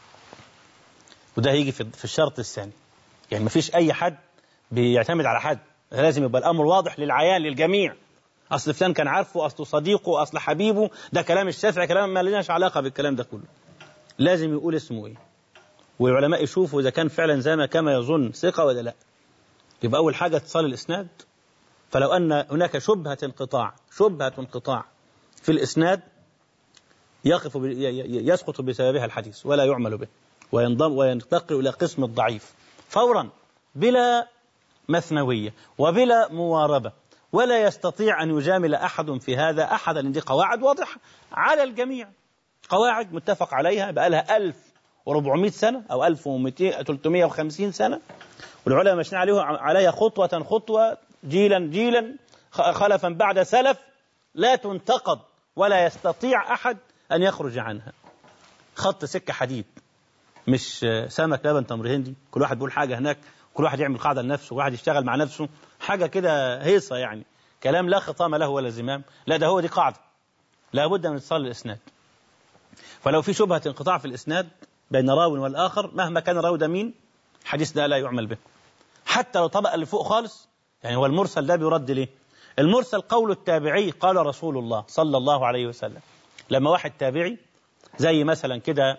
وده هيجي في الشرط الثاني يعني ما فيش أي حد بيعتمد على حد لازم يبقى الأمر واضح للعيان للجميع أصل فلان كان عارفه أصل صديقه أصل حبيبه ده كلام الشافعي كلام ما لناش علاقة بالكلام ده كله لازم يقول اسمه إيه والعلماء يشوفوا إذا كان فعلا زي ما كما يظن ثقة ولا لا يبقى أول حاجة اتصال الإسناد فلو أن هناك شبهة انقطاع شبهة انقطاع في الإسناد يقف يسقط بسببها الحديث ولا يعمل به وينضم وينتقل إلى قسم الضعيف فورا بلا مثنوية وبلا مواربة ولا يستطيع أن يجامل أحد في هذا أحدا دي قواعد واضحة على الجميع قواعد متفق عليها بقى لها 1400 سنة أو 1200 350 سنة والعلماء ماشيين عليه عليها خطوة خطوة جيلا جيلا خلفا بعد سلف لا تنتقد ولا يستطيع أحد أن يخرج عنها خط سكة حديد مش سمك لبن تمر هندي كل واحد بيقول حاجة هناك كل واحد يعمل قاعدة لنفسه كل واحد يشتغل مع نفسه حاجة كده هيصة يعني كلام لا خطام له ولا زمام لا ده هو دي قاعدة لابد من اتصال الإسناد فلو في شبهة انقطاع في الإسناد بين راو والآخر مهما كان الراوي ده مين حديث ده لا يعمل به حتى لو طبق اللي فوق خالص يعني هو المرسل ده بيرد ليه المرسل قول التابعي قال رسول الله صلى الله عليه وسلم لما واحد تابعي زي مثلا كده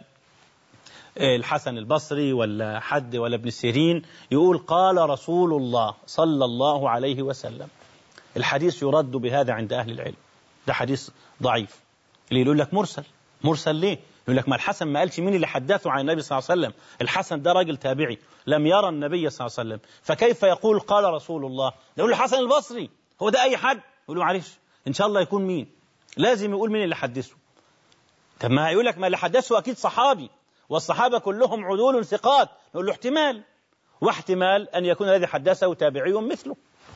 الحسن البصري ولا حد ولا ابن سيرين يقول قال رسول الله صلى الله عليه وسلم الحديث يرد بهذا عند أهل العلم ده حديث ضعيف اللي يقول لك مرسل مرسل ليه يقول لك ما الحسن ما قالش مين اللي حدثه عن النبي صلى الله عليه وسلم الحسن ده راجل تابعي لم يرى النبي صلى الله عليه وسلم فكيف يقول قال رسول الله يقول له الحسن البصري هو ده أي حد يقول له معلش إن شاء الله يكون مين لازم يقول مين اللي حدثه طب ما هيقول لك ما اللي حدثه أكيد صحابي والصحابة كلهم عدول ثقات نقول له احتمال واحتمال أن يكون الذي حدثه تابعي مثله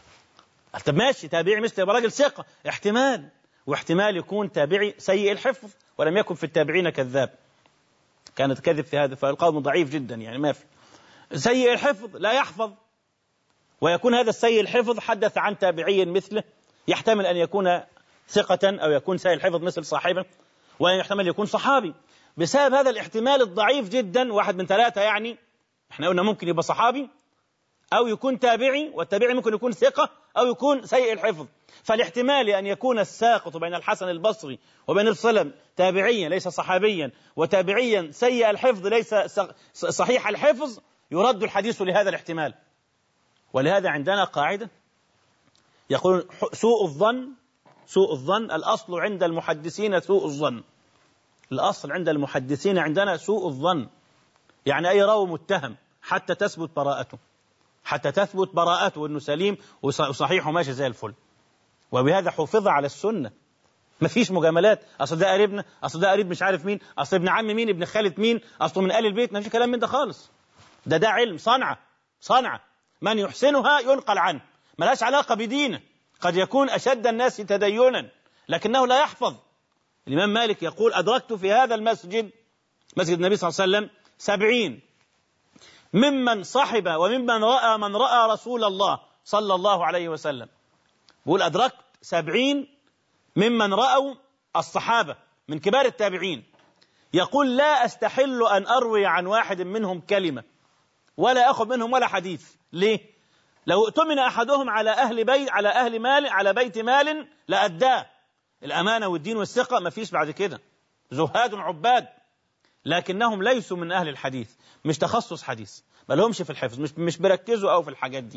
طب ماشي تابعي مثله يبقى راجل ثقة احتمال واحتمال يكون تابعي سيء الحفظ ولم يكن في التابعين كذاب كانت كذب في هذا فالقول ضعيف جدا يعني ما في سيء الحفظ لا يحفظ ويكون هذا السيء الحفظ حدث عن تابعي مثله يحتمل أن يكون ثقة أو يكون سيء الحفظ مثل صاحبه وأن يحتمل يكون صحابي بسبب هذا الاحتمال الضعيف جدا واحد من ثلاثة يعني احنا قلنا ممكن يبقى صحابي أو يكون تابعي والتابعي ممكن يكون ثقة أو يكون سيء الحفظ فالاحتمال أن يكون الساقط بين الحسن البصري وبين السلم تابعيا ليس صحابيا وتابعيا سيء الحفظ ليس صحيح الحفظ يرد الحديث لهذا الاحتمال ولهذا عندنا قاعدة يقول سوء الظن سوء الظن الأصل عند المحدثين سوء الظن الأصل عند المحدثين عندنا سوء الظن يعني أي راوي متهم حتى تثبت براءته حتى تثبت براءته أنه سليم وصحيح وماشي زي الفل وبهذا حفظ على السنة ما فيش مجاملات أصل ده قريبنا أصل ده قريب مش عارف مين أصل ابن عم مين ابن خالة مين أصله من آل البيت ما فيش كلام من ده خالص ده ده علم صنعة صنعة من يحسنها ينقل عنه ملهاش علاقة بدينه قد يكون أشد الناس تدينا لكنه لا يحفظ الإمام مالك يقول أدركت في هذا المسجد مسجد النبي صلى الله عليه وسلم سبعين ممن صحب وممن رأى من رأى رسول الله صلى الله عليه وسلم بقول أدركت سبعين ممن رأوا الصحابة من كبار التابعين يقول لا أستحل أن أروي عن واحد منهم كلمة ولا أخذ منهم ولا حديث ليه؟ لو اؤتمن أحدهم على أهل بيت على أهل مال على بيت مال لأداه الأمانة والدين والثقة ما فيش بعد كده زهاد عباد لكنهم ليسوا من أهل الحديث مش تخصص حديث ما لهمش في الحفظ مش مش بيركزوا أو في الحاجات دي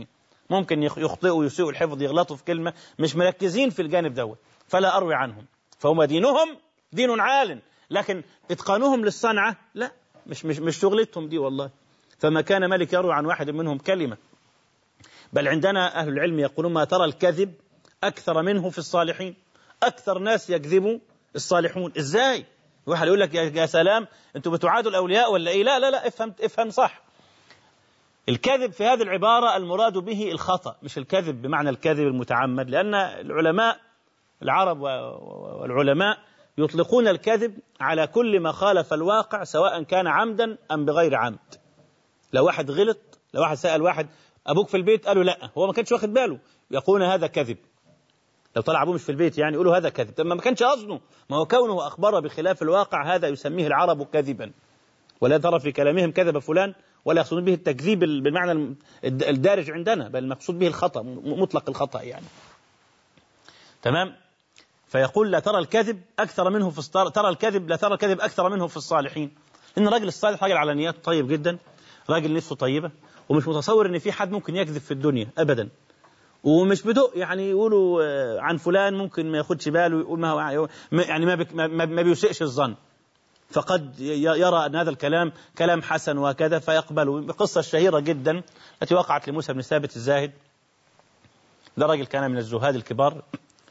ممكن يخطئوا ويسيئوا الحفظ يغلطوا في كلمة مش مركزين في الجانب دوت فلا أروي عنهم فهم دينهم دين عال لكن إتقانهم للصنعة لا مش مش مش شغلتهم دي والله فما كان ملك يروي عن واحد منهم كلمة بل عندنا أهل العلم يقولون ما ترى الكذب أكثر منه في الصالحين أكثر ناس يكذبوا الصالحون إزاي واحد يقول لك يا سلام أنتم بتعادوا الأولياء ولا إيه لا لا لا افهم افهم صح الكذب في هذه العبارة المراد به الخطأ مش الكذب بمعنى الكذب المتعمد لأن العلماء العرب والعلماء يطلقون الكذب على كل ما خالف الواقع سواء كان عمدا أم بغير عمد لو واحد غلط لو واحد سأل واحد أبوك في البيت قالوا لا هو ما كانش واخد باله يقولون هذا كذب لو طلع أبوه مش في البيت يعني يقولوا هذا كذب ما كانش قصده ما هو كونه أخبر بخلاف الواقع هذا يسميه العرب كذبا ولا ترى في كلامهم كذب فلان ولا يقصدون به التكذيب بالمعنى الدارج عندنا بل المقصود به الخطأ مطلق الخطأ يعني تمام فيقول لا ترى الكذب أكثر منه في الصالح ترى الكذب لا ترى الكذب أكثر منه في الصالحين إن الراجل الصالح راجل على نيات طيب جدا راجل نفسه طيبة ومش متصور إن في حد ممكن يكذب في الدنيا أبدا ومش بدق يعني يقولوا عن فلان ممكن ما ياخدش باله يقول ما هو يعني ما ما, ما بيسئش الظن فقد يرى أن هذا الكلام كلام حسن وكذا فيقبله القصة الشهيرة جدا التي وقعت لموسى بن ثابت الزاهد ده راجل كان من الزهاد الكبار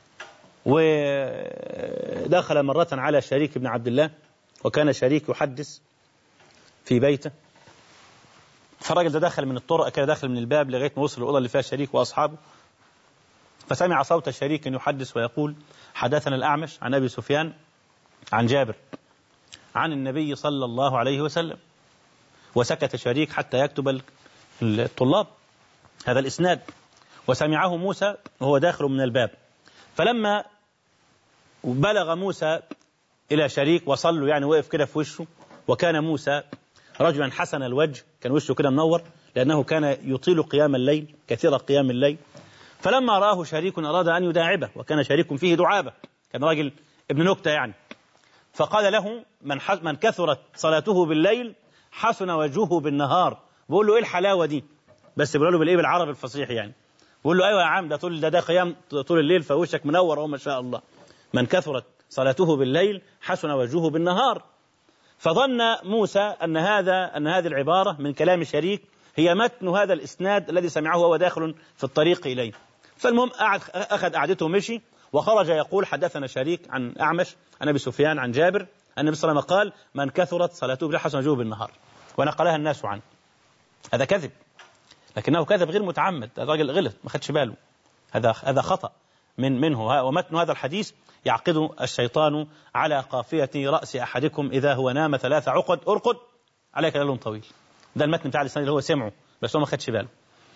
ودخل مرة على شريك بن عبد الله وكان شريك يحدث في بيته فالراجل ده دخل من الطرق كده داخل من الباب لغاية ما وصل الأوضة اللي فيها شريك وأصحابه فسمع صوت شريك يحدث ويقول حدثنا الأعمش عن أبي سفيان عن جابر عن النبي صلى الله عليه وسلم وسكت شريك حتى يكتب الطلاب هذا الإسناد وسمعه موسى وهو داخل من الباب فلما بلغ موسى إلى شريك وصلوا يعني وقف كده في وشه وكان موسى رجلا حسن الوجه كان وشه كده منور لأنه كان يطيل قيام الليل كثير قيام الليل فلما رآه شريك أراد أن يداعبه وكان شريك فيه دعابة كان راجل ابن نكتة يعني فقال له من من كثرت صلاته بالليل حسن وجهه بالنهار بقول له ايه الحلاوه دي بس بيقول له بالايه بالعربي الفصيح يعني بقول له ايوه يا عم ده طول ده ده قيام طول الليل فوشك منور اهو ما شاء الله من كثرت صلاته بالليل حسن وجهه بالنهار فظن موسى ان هذا ان هذه العباره من كلام شريك هي متن هذا الاسناد الذي سمعه وهو داخل في الطريق اليه فالمهم قعد اخذ قعدته ومشي وخرج يقول حدثنا شريك عن أعمش عن أبي سفيان عن جابر أن النبي صلى الله عليه وسلم قال من كثرت صلاته بالحسن وجوه بالنهار ونقلها الناس عنه هذا كذب لكنه كذب غير متعمد الراجل غلط ما خدش باله هذا هذا خطأ من منه ومتن هذا الحديث يعقد الشيطان على قافية رأس أحدكم إذا هو نام ثلاث عقد أرقد عليك ليل طويل ده المتن بتاع الإسناد اللي هو سمعه بس هو ما خدش باله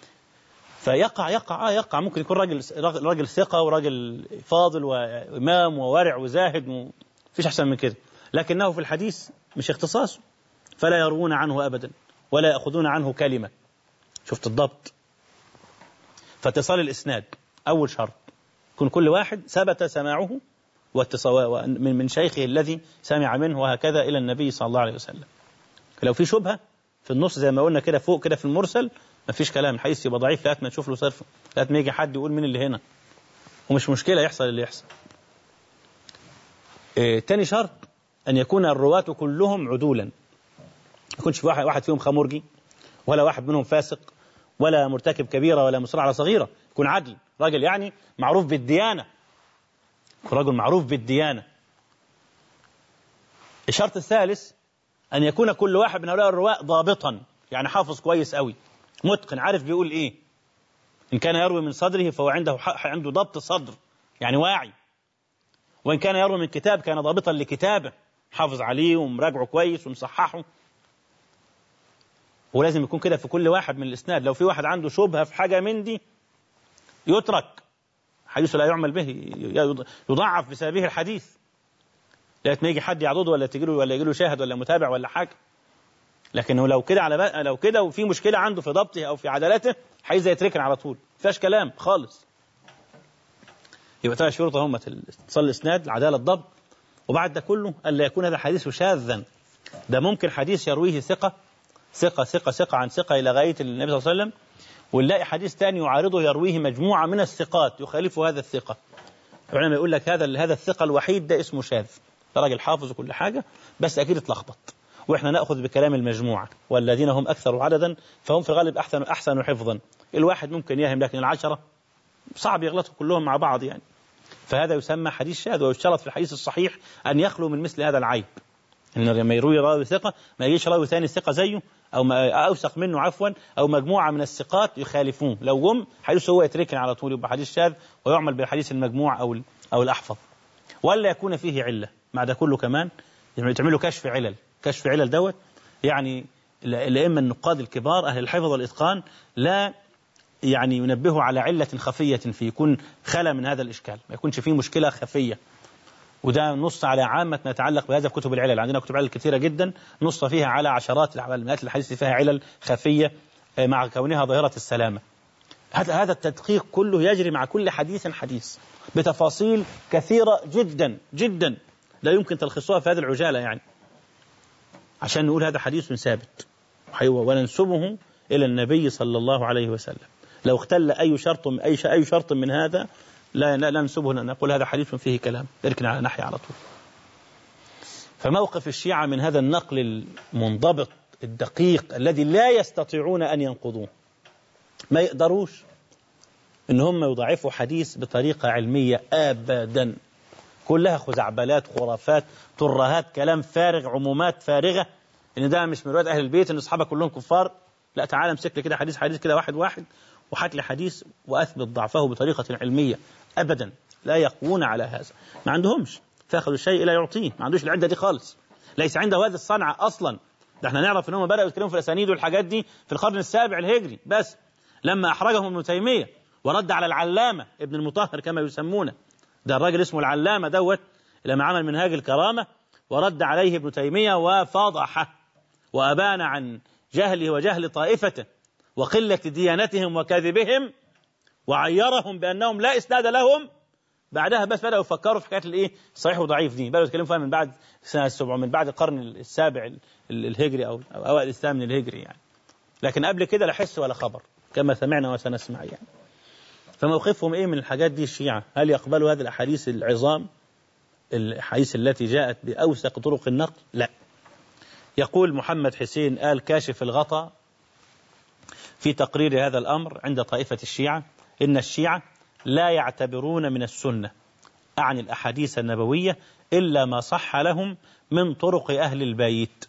فيقع يقع آه يقع ممكن يكون راجل راجل ثقة وراجل فاضل وإمام وورع وزاهد مفيش أحسن من كده لكنه في الحديث مش اختصاصه فلا يروون عنه أبدا ولا يأخذون عنه كلمة شفت الضبط فاتصال الإسناد أول شرط يكون كل واحد ثبت سماعه من من شيخه الذي سمع منه وهكذا إلى النبي صلى الله عليه وسلم لو في شبهة في النص زي ما قلنا كده فوق كده في المرسل ما فيش كلام الحديث يبقى ضعيف لغايه ما نشوف له صرف لغايه ما يجي حد يقول مين اللي هنا ومش مشكله يحصل اللي يحصل إيه تاني شرط ان يكون الرواة كلهم عدولا ما يكونش واحد واحد فيهم خمرجي ولا واحد منهم فاسق ولا مرتكب كبيره ولا مصر على صغيره يكون عدل راجل يعني معروف بالديانه يكون رجل معروف بالديانه الشرط الثالث أن يكون كل واحد من هؤلاء الرواة ضابطا يعني حافظ كويس قوي متقن عارف بيقول ايه ان كان يروي من صدره فهو عنده عنده ضبط صدر يعني واعي وان كان يروي من كتاب كان ضابطا لكتابه حافظ عليه ومراجعه كويس ومصححه ولازم يكون كده في كل واحد من الاسناد لو في واحد عنده شبهه في حاجه من دي يترك حديث لا يعمل به يضعف بسببه الحديث لغايه ما يجي حد يعضده ولا تجي له ولا يجي له شاهد ولا متابع ولا حاجه لكنه لو كده على بقى لو كده وفي مشكله عنده في ضبطه او في عدالته عايز يتركن على طول فيهاش كلام خالص يبقى ثلاث شروط هم اتصال الاسناد العداله الضبط وبعد ده كله الا يكون هذا الحديث شاذا ده ممكن حديث يرويه ثقه ثقه ثقه ثقه عن ثقه الى غايه النبي صلى الله عليه وسلم ونلاقي حديث ثاني يعارضه يرويه مجموعة من الثقات يخالف هذا الثقة العلماء يقول لك هذا هذا الثقة الوحيد ده اسمه شاذ ده راجل حافظ وكل حاجة بس أكيد اتلخبط واحنا ناخذ بكلام المجموعه والذين هم اكثر عددا فهم في الغالب احسن احسن حفظا الواحد ممكن يهم لكن العشره صعب يغلطوا كلهم مع بعض يعني فهذا يسمى حديث شاذ ويشترط في الحديث الصحيح ان يخلو من مثل هذا العيب ان لما يروي راوي ثقه ما يجيش راوي ثاني ثقه زيه او ما اوثق منه عفوا او مجموعه من الثقات يخالفون لو جم حديث هو يتركن على طول يبقى حديث شاذ ويعمل بالحديث المجموع او او الاحفظ ولا يكون فيه عله مع ده كله كمان تعملوا كشف علل كشف علل دوت يعني الائمه النقاد الكبار اهل الحفظ والاتقان لا يعني ينبهوا على علة خفية فيه يكون خلا من هذا الإشكال ما يكونش فيه مشكلة خفية وده نص على عامة ما يتعلق بهذا في كتب العلل عندنا كتب علل كثيرة جدا نص فيها على عشرات المئات الحديث فيها علل خفية مع كونها ظاهرة السلامة هذا هذا التدقيق كله يجري مع كل حديث حديث بتفاصيل كثيرة جدا جدا لا يمكن تلخيصها في هذه العجالة يعني عشان نقول هذا حديث ثابت وننسبه إلى النبي صلى الله عليه وسلم لو اختل أي شرط أي أي شرط من هذا لا لا, لا ننسبه نقول هذا حديث فيه كلام اركن على ناحية على طول فموقف الشيعة من هذا النقل المنضبط الدقيق الذي لا يستطيعون أن ينقضوه ما يقدروش ان هم يضعفوا حديث بطريقة علمية أبدا كلها خزعبلات خرافات ترهات كلام فارغ عمومات فارغة ان ده مش من رواية أهل البيت ان أصحابك كلهم كفار لا تعالى امسك لي كده حديث حديث كده واحد واحد وحات لي حديث وأثبت ضعفه بطريقة علمية أبدا لا يقوون على هذا ما عندهمش فاخذ الشيء لا يعطيه ما عندوش العدة دي خالص ليس عنده هذه الصنعة أصلا ده احنا نعرف ان هم بدأوا يتكلموا في الأسانيد والحاجات دي في القرن السابع الهجري بس لما أحرجهم ابن تيمية ورد على العلامة ابن المطهر كما يسمونه ده الراجل اسمه العلامة دوت لما عمل منهاج الكرامة ورد عليه ابن تيمية وفضحه وأبان عن جهله وجهل طائفته وقلة ديانتهم وكذبهم وعيرهم بأنهم لا إسناد لهم بعدها بس بدأوا يفكروا في حكاية الإيه صحيح وضعيف دي بدأوا يتكلموا فيها من بعد سنة السبع من بعد القرن السابع الهجري أو أوائل الثامن الهجري يعني لكن قبل كده لا حس ولا خبر كما سمعنا وسنسمع يعني فموقفهم ايه من الحاجات دي الشيعة هل يقبلوا هذه الاحاديث العظام الاحاديث التي جاءت باوثق طرق النقل لا يقول محمد حسين آل كاشف الغطاء في تقرير هذا الأمر عند طائفة الشيعة إن الشيعة لا يعتبرون من السنة أعني الأحاديث النبوية إلا ما صح لهم من طرق أهل البيت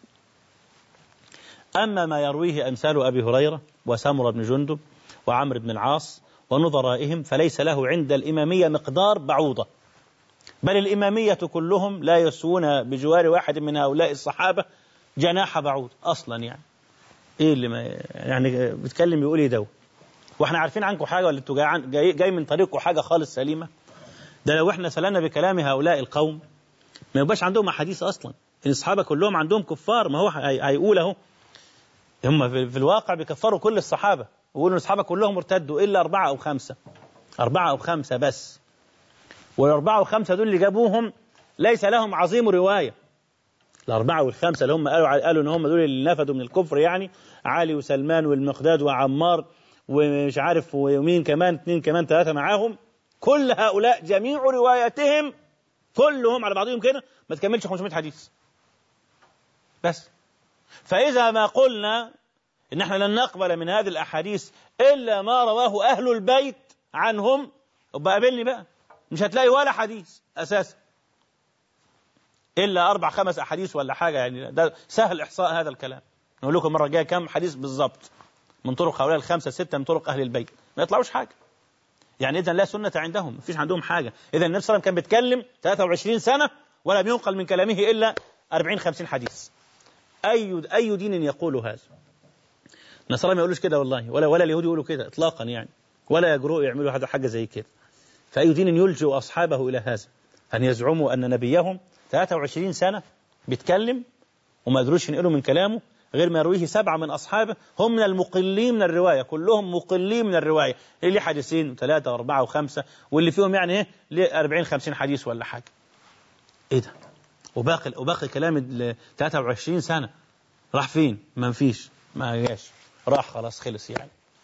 أما ما يرويه أمثال أبي هريرة وسامر بن جندب وعمرو بن العاص ونظرائهم فليس له عند الإمامية مقدار بعوضة بل الإمامية كلهم لا يسوون بجوار واحد من هؤلاء الصحابة جناح بعوض أصلا يعني إيه اللي ما يعني بيتكلم يقول إيه ده واحنا عارفين عنكم حاجة ولا انتوا جاي, جاي, جاي من طريقكم حاجة خالص سليمة ده لو احنا سلمنا بكلام هؤلاء القوم ما يبقاش عندهم أحاديث أصلا إن الصحابة كلهم عندهم كفار ما هو هيقول أهو هم في الواقع بيكفروا كل الصحابة ويقولوا ان الصحابة كلهم ارتدوا إلا أربعة أو خمسة أربعة أو خمسة بس والأربعة وخمسة دول اللي جابوهم ليس لهم عظيم رواية الأربعة والخمسة اللي هم قالوا قالوا إن هم دول اللي نفدوا من الكفر يعني علي وسلمان والمقداد وعمار ومش عارف ومين كمان اثنين كمان ثلاثة معاهم كل هؤلاء جميع رواياتهم كلهم على بعضهم كده ما تكملش 500 حديث بس فإذا ما قلنا إن احنا لن نقبل من هذه الأحاديث إلا ما رواه أهل البيت عنهم يبقى قابلني بقى مش هتلاقي ولا حديث أساسا إلا أربع خمس أحاديث ولا حاجة يعني ده سهل إحصاء هذا الكلام نقول لكم مرة جاية كم حديث بالضبط من طرق هؤلاء الخمسة ستة من طرق أهل البيت ما يطلعوش حاجة يعني إذا لا سنة عندهم ما فيش عندهم حاجة إذا النبي صلى الله عليه وسلم كان بيتكلم 23 سنة ولم ينقل من كلامه إلا 40 50 حديث أي أي دين يقول هذا النصارى ما يقولوش كده والله ولا ولا اليهود يقولوا كده إطلاقا يعني ولا يجرؤوا يعملوا هذا حاجة زي كده فأي دين يلجئ أصحابه إلى هذا أن يزعموا أن نبيهم 23 سنة بيتكلم وما قدروش ينقلوا من كلامه غير ما يرويه سبعة من أصحابه هم من المقلين من الرواية كلهم مقلين من الرواية اللي حديثين وثلاثة وأربعة وخمسة واللي فيهم يعني إيه ل 40 50 حديث ولا حاجة إيه ده وباقي وباقي كلام ال 23 سنة راح فين ما فيش ما جاش راح خلاص خلص يعني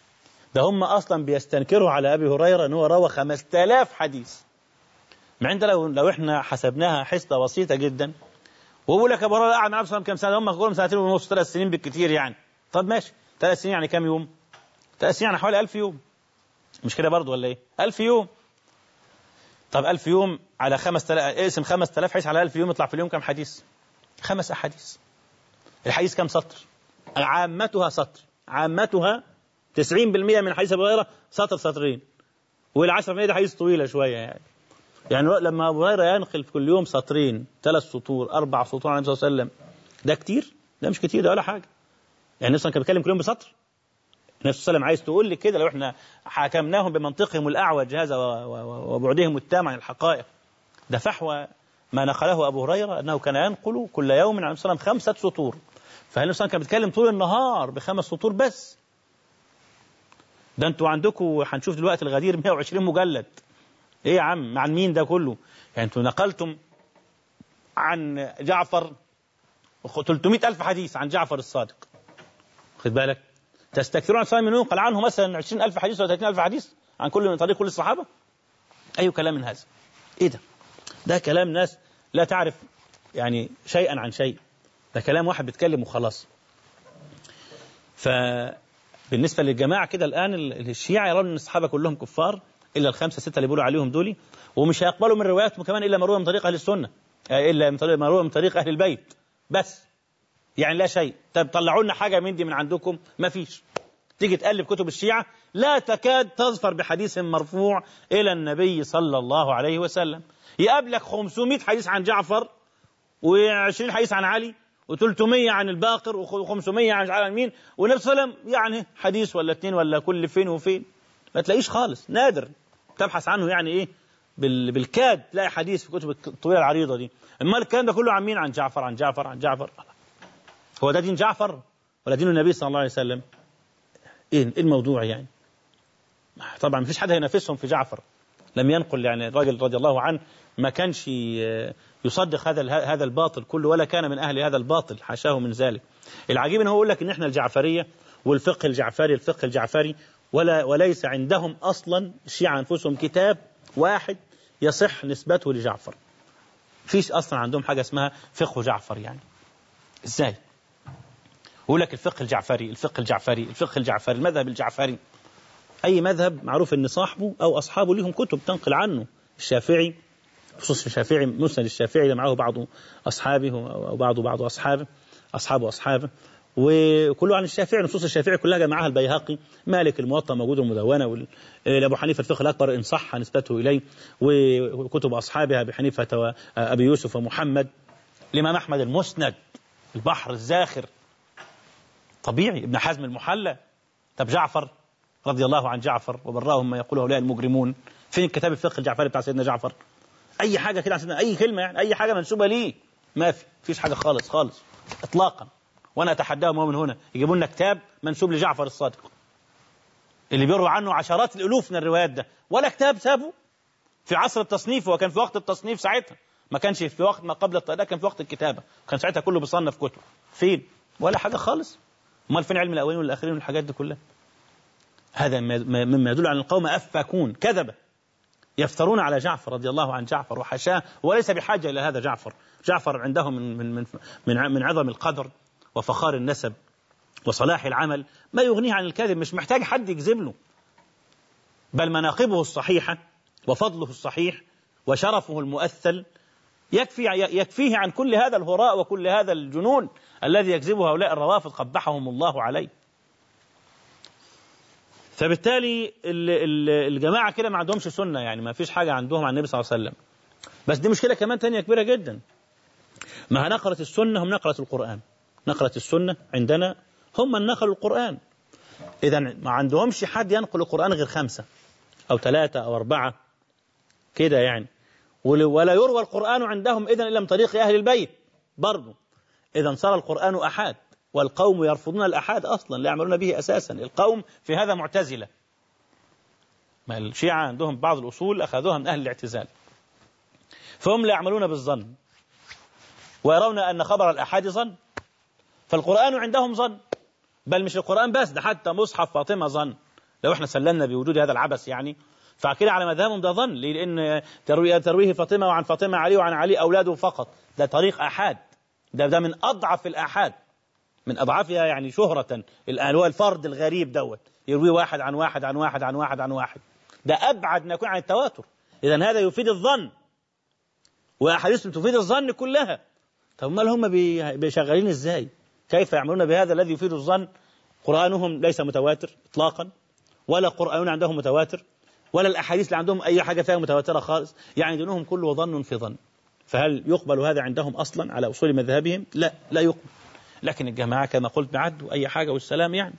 ده هم أصلا بيستنكروا على أبي هريرة أنه روى 5000 حديث مع أنت لو, لو إحنا حسبناها حسبة بسيطة جدا وبقول لك أبو هريرة قعد مع النبي كم سنة هم كلهم سنتين ونص ثلاث سنين بالكثير يعني طب ماشي ثلاث سنين يعني كم يوم؟ ثلاث سنين يعني حوالي 1000 يوم مش كده برضه ولا إيه؟ 1000 يوم طب 1000 يوم على 5000 اقسم 5000 حديث على 1000 يوم يطلع في اليوم كم حديث؟ خمس أحاديث الحديث كم سطر؟ عامتها سطر عامتها 90% من حديث ابو هريره سطر سطرين وال10% دي حديث طويله شويه يعني يعني لما ابو هريره ينقل في كل يوم سطرين ثلاث سطور اربع سطور عن النبي صلى الله عليه وسلم ده كتير؟ ده مش كتير ده ولا حاجه يعني النبي كان بيتكلم كل يوم بسطر النبي صلى الله عليه وسلم عايز تقول لي كده لو احنا حكمناهم بمنطقهم الاعوج هذا وبعدهم التام عن الحقائق ده فحوى ما نقله ابو هريره انه كان ينقل كل يوم عن النبي صلى الله عليه وسلم خمسه سطور فالنبي صلى الله عليه وسلم كان بيتكلم طول النهار بخمس سطور بس ده انتوا عندكم هنشوف دلوقتي الغدير 120 مجلد ايه يا عم عن مين ده كله يعني انتوا نقلتم عن جعفر 300 ألف حديث عن جعفر الصادق خد بالك تستكثرون عن سلام بن ينقل عنه مثلا 20 ألف حديث ولا 30 ألف حديث عن كل من طريق كل الصحابة أي كلام من هذا إيه ده ده كلام ناس لا تعرف يعني شيئا عن شيء ده كلام واحد بيتكلم وخلاص فبالنسبة للجماعة كده الآن الشيعة يرون أن الصحابة كلهم كفار إلا الخمسة ستة اللي بيقولوا عليهم دولي ومش هيقبلوا من رواياتهم كمان إلا مروة من طريق أهل السنة إلا من طريق مروة من طريق أهل البيت بس يعني لا شيء طب طلعوا لنا حاجة من دي من عندكم ما فيش تيجي تقلب كتب الشيعة لا تكاد تظفر بحديث مرفوع إلى النبي صلى الله عليه وسلم يقابلك 500 حديث عن جعفر و20 حديث عن علي و300 عن الباقر و500 عن على مين والنبي صلى الله عليه وسلم يعني حديث ولا اثنين ولا كل فين وفين ما تلاقيش خالص نادر تبحث عنه يعني ايه بالكاد تلاقي حديث في كتب الطويله العريضه دي اما الكلام ده كله عن مين عن جعفر عن جعفر عن جعفر هو ده دين جعفر ولا دين النبي صلى الله عليه وسلم ايه الموضوع يعني طبعا ما فيش حد هينافسهم في جعفر لم ينقل يعني الراجل رضي الله عنه ما كانش يصدق هذا هذا الباطل كله ولا كان من اهل هذا الباطل حاشاه من ذلك العجيب ان هو يقول لك ان احنا الجعفريه والفقه الجعفري الفقه الجعفري ولا وليس عندهم اصلا الشيعه انفسهم كتاب واحد يصح نسبته لجعفر فيش اصلا عندهم حاجه اسمها فقه جعفر يعني ازاي يقول لك الفقه الجعفري الفقه الجعفري الفقه الجعفري المذهب الجعفري اي مذهب معروف ان صاحبه او اصحابه لهم كتب تنقل عنه الشافعي خصوص الشافعي مسند الشافعي اللي معه بعض اصحابه او بعض بعض اصحابه اصحابه اصحابه وكله عن الشافعي نصوص الشافعي كلها جمعها البيهقي مالك الموطأ موجود المدونة لأبو حنيفة الفقه الأكبر إن صح نسبته إليه وكتب أصحابها أبي حنيفة وأبي يوسف ومحمد الإمام أحمد المسند البحر الزاخر طبيعي ابن حزم المحلى طب جعفر رضي الله عن جعفر وبراهم ما يقوله هؤلاء المجرمون فين كتاب الفقه الجعفري بتاع سيدنا جعفر اي حاجه كده عن سيدنا اي كلمه يعني اي حاجه منسوبه ليه ما في فيش حاجه خالص خالص اطلاقا وانا اتحداهم من هنا يجيبوا لنا كتاب منسوب لجعفر الصادق اللي بيروى عنه عشرات الالوف من الروايات ده ولا كتاب سابه في عصر التصنيف وكان في وقت التصنيف ساعتها ما كانش في وقت ما قبل الطريقه كان في وقت الكتابه كان ساعتها كله بيصنف كتب فين ولا حاجه خالص امال فين علم الاولين والاخرين والحاجات دي كلها هذا مما يدل على القوم افاكون كذبه يفترون على جعفر رضي الله عن جعفر وحشاه وليس بحاجه الى هذا جعفر جعفر عنده من من من من, من عظم القدر وفخار النسب وصلاح العمل ما يغنيه عن الكذب مش محتاج حد يكذب له بل مناقبه الصحيحه وفضله الصحيح وشرفه المؤثل يكفي يكفيه عن كل هذا الهراء وكل هذا الجنون الذي يكذبه هؤلاء الروافض قبحهم الله عليه فبالتالي الجماعة كده ما عندهمش سنة يعني ما فيش حاجة عندهم عن النبي صلى الله عليه وسلم بس دي مشكلة كمان تانية كبيرة جدا ما نقرة السنة هم نقرة القرآن نقرة السنة عندنا هم من نقلوا القرآن إذا ما عندهمش حد ينقل القرآن غير خمسة أو ثلاثة أو أربعة كده يعني ولا يروى القرآن عندهم إذن إلا من طريق أهل البيت برضه إذا صار القرآن أحاد والقوم يرفضون الأحاد أصلا لا يعملون به أساسا القوم في هذا معتزلة ما الشيعة عندهم بعض الأصول أخذوها من أهل الاعتزال فهم لا يعملون بالظن ويرون أن خبر الأحاد ظن فالقرآن عندهم ظن بل مش القرآن بس ده حتى مصحف فاطمة ظن لو احنا سلمنا بوجود هذا العبث يعني فكده على مذهبهم ده ظن لان ترويه ترويه فاطمه وعن فاطمه علي وعن علي اولاده فقط ده طريق احاد ده ده من اضعف الاحاد من اضعافها يعني شهره الان هو الفرد الغريب دوت يروي واحد عن واحد عن واحد عن واحد عن واحد ده ابعد ما يكون عن التواتر اذا هذا يفيد الظن واحاديث تفيد الظن كلها طب امال هم بيشغلين ازاي كيف يعملون بهذا الذي يفيد الظن قرانهم ليس متواتر اطلاقا ولا قرانون عندهم متواتر ولا الاحاديث اللي عندهم اي حاجه فيها متواتره خالص يعني دينهم كله ظن في ظن فهل يقبل هذا عندهم اصلا على اصول مذهبهم لا لا يقبل لكن الجماعه كما قلت بعدوا اي حاجه والسلام يعني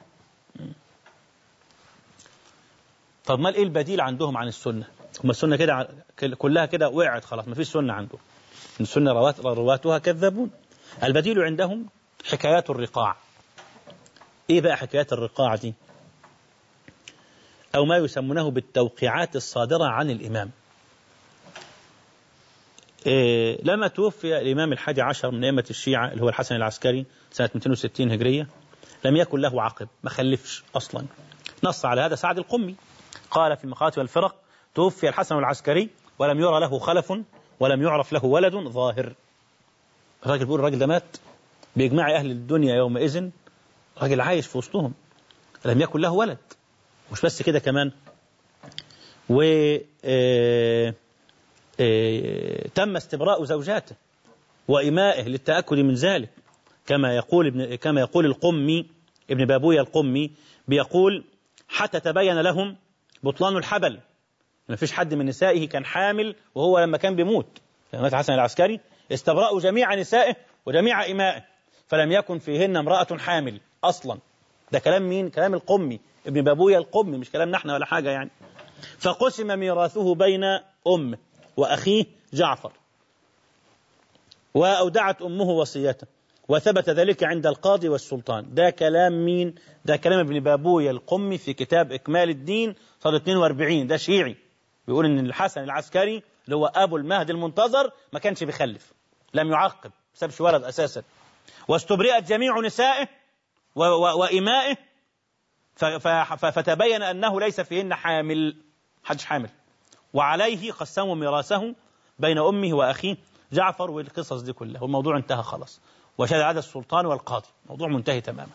طب ما ايه البديل عندهم عن السنه هم السنه كده كلها كده وقعت خلاص ما فيش سنه عندهم السنه روات رواتها كذابون البديل عندهم حكايات الرقاع ايه بقى حكايات الرقاع دي او ما يسمونه بالتوقيعات الصادره عن الامام إيه لما توفي الامام الحادي عشر من ائمه الشيعه اللي هو الحسن العسكري سنه 260 هجريه لم يكن له عقب ما خلفش اصلا نص على هذا سعد القمي قال في المقالات والفرق توفي الحسن العسكري ولم يرى له خلف ولم يعرف له ولد ظاهر الراجل بيقول الراجل ده مات بإجماع أهل الدنيا يومئذ راجل عايش في وسطهم لم يكن له ولد مش بس كده كمان و تم استبراء زوجاته وإمائه للتأكد من ذلك كما يقول ابن كما يقول القمي ابن بابوية القمي بيقول حتى تبين لهم بطلان الحبل ما فيش حد من نسائه كان حامل وهو لما كان بيموت لما مات حسن العسكري استبرأوا جميع نسائه وجميع إمائه فلم يكن فيهن امرأة حامل أصلا ده كلام مين؟ كلام القمي ابن بابوية القمي مش كلامنا احنا ولا حاجة يعني فقسم ميراثه بين أمه وأخيه جعفر وأودعت أمه وصيته وثبت ذلك عند القاضي والسلطان ده كلام مين؟ ده كلام ابن بابوية القمي في كتاب إكمال الدين صار 42 ده شيعي بيقول إن الحسن العسكري اللي هو أبو المهدي المنتظر ما كانش بيخلف لم يعقب سابش ولد أساسا واستبرئت جميع نسائه و و وإمائه فتبين أنه ليس فيهن حامل حدش حامل وعليه قسموا ميراثه بين أمه وأخيه جعفر والقصص دي كلها والموضوع انتهى خلاص وشهد هذا السلطان والقاضي موضوع منتهي تماما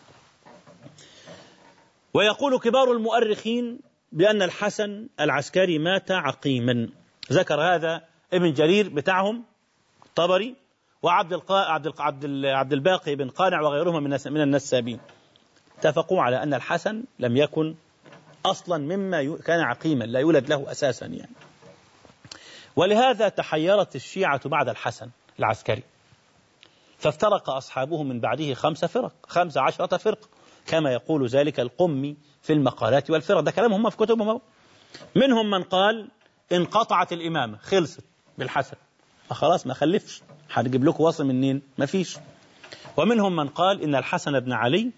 ويقول كبار المؤرخين بأن الحسن العسكري مات عقيما ذكر هذا ابن جرير بتاعهم طبري وعبد القا... عبد الق... عبد ال... عبد الباقي بن قانع وغيرهم من الناس من النسابين اتفقوا على أن الحسن لم يكن أصلا مما ي... كان عقيما لا يولد له أساسا يعني ولهذا تحيرت الشيعة بعد الحسن العسكري فافترق أصحابه من بعده خمس فرق خمس عشرة فرق كما يقول ذلك القمي في المقالات والفرق ده كلام هم في كتبهم منهم من قال انقطعت الإمامة خلصت بالحسن خلاص ما خلفش هنجيب لكم وصل منين ما فيش ومنهم من قال إن الحسن بن علي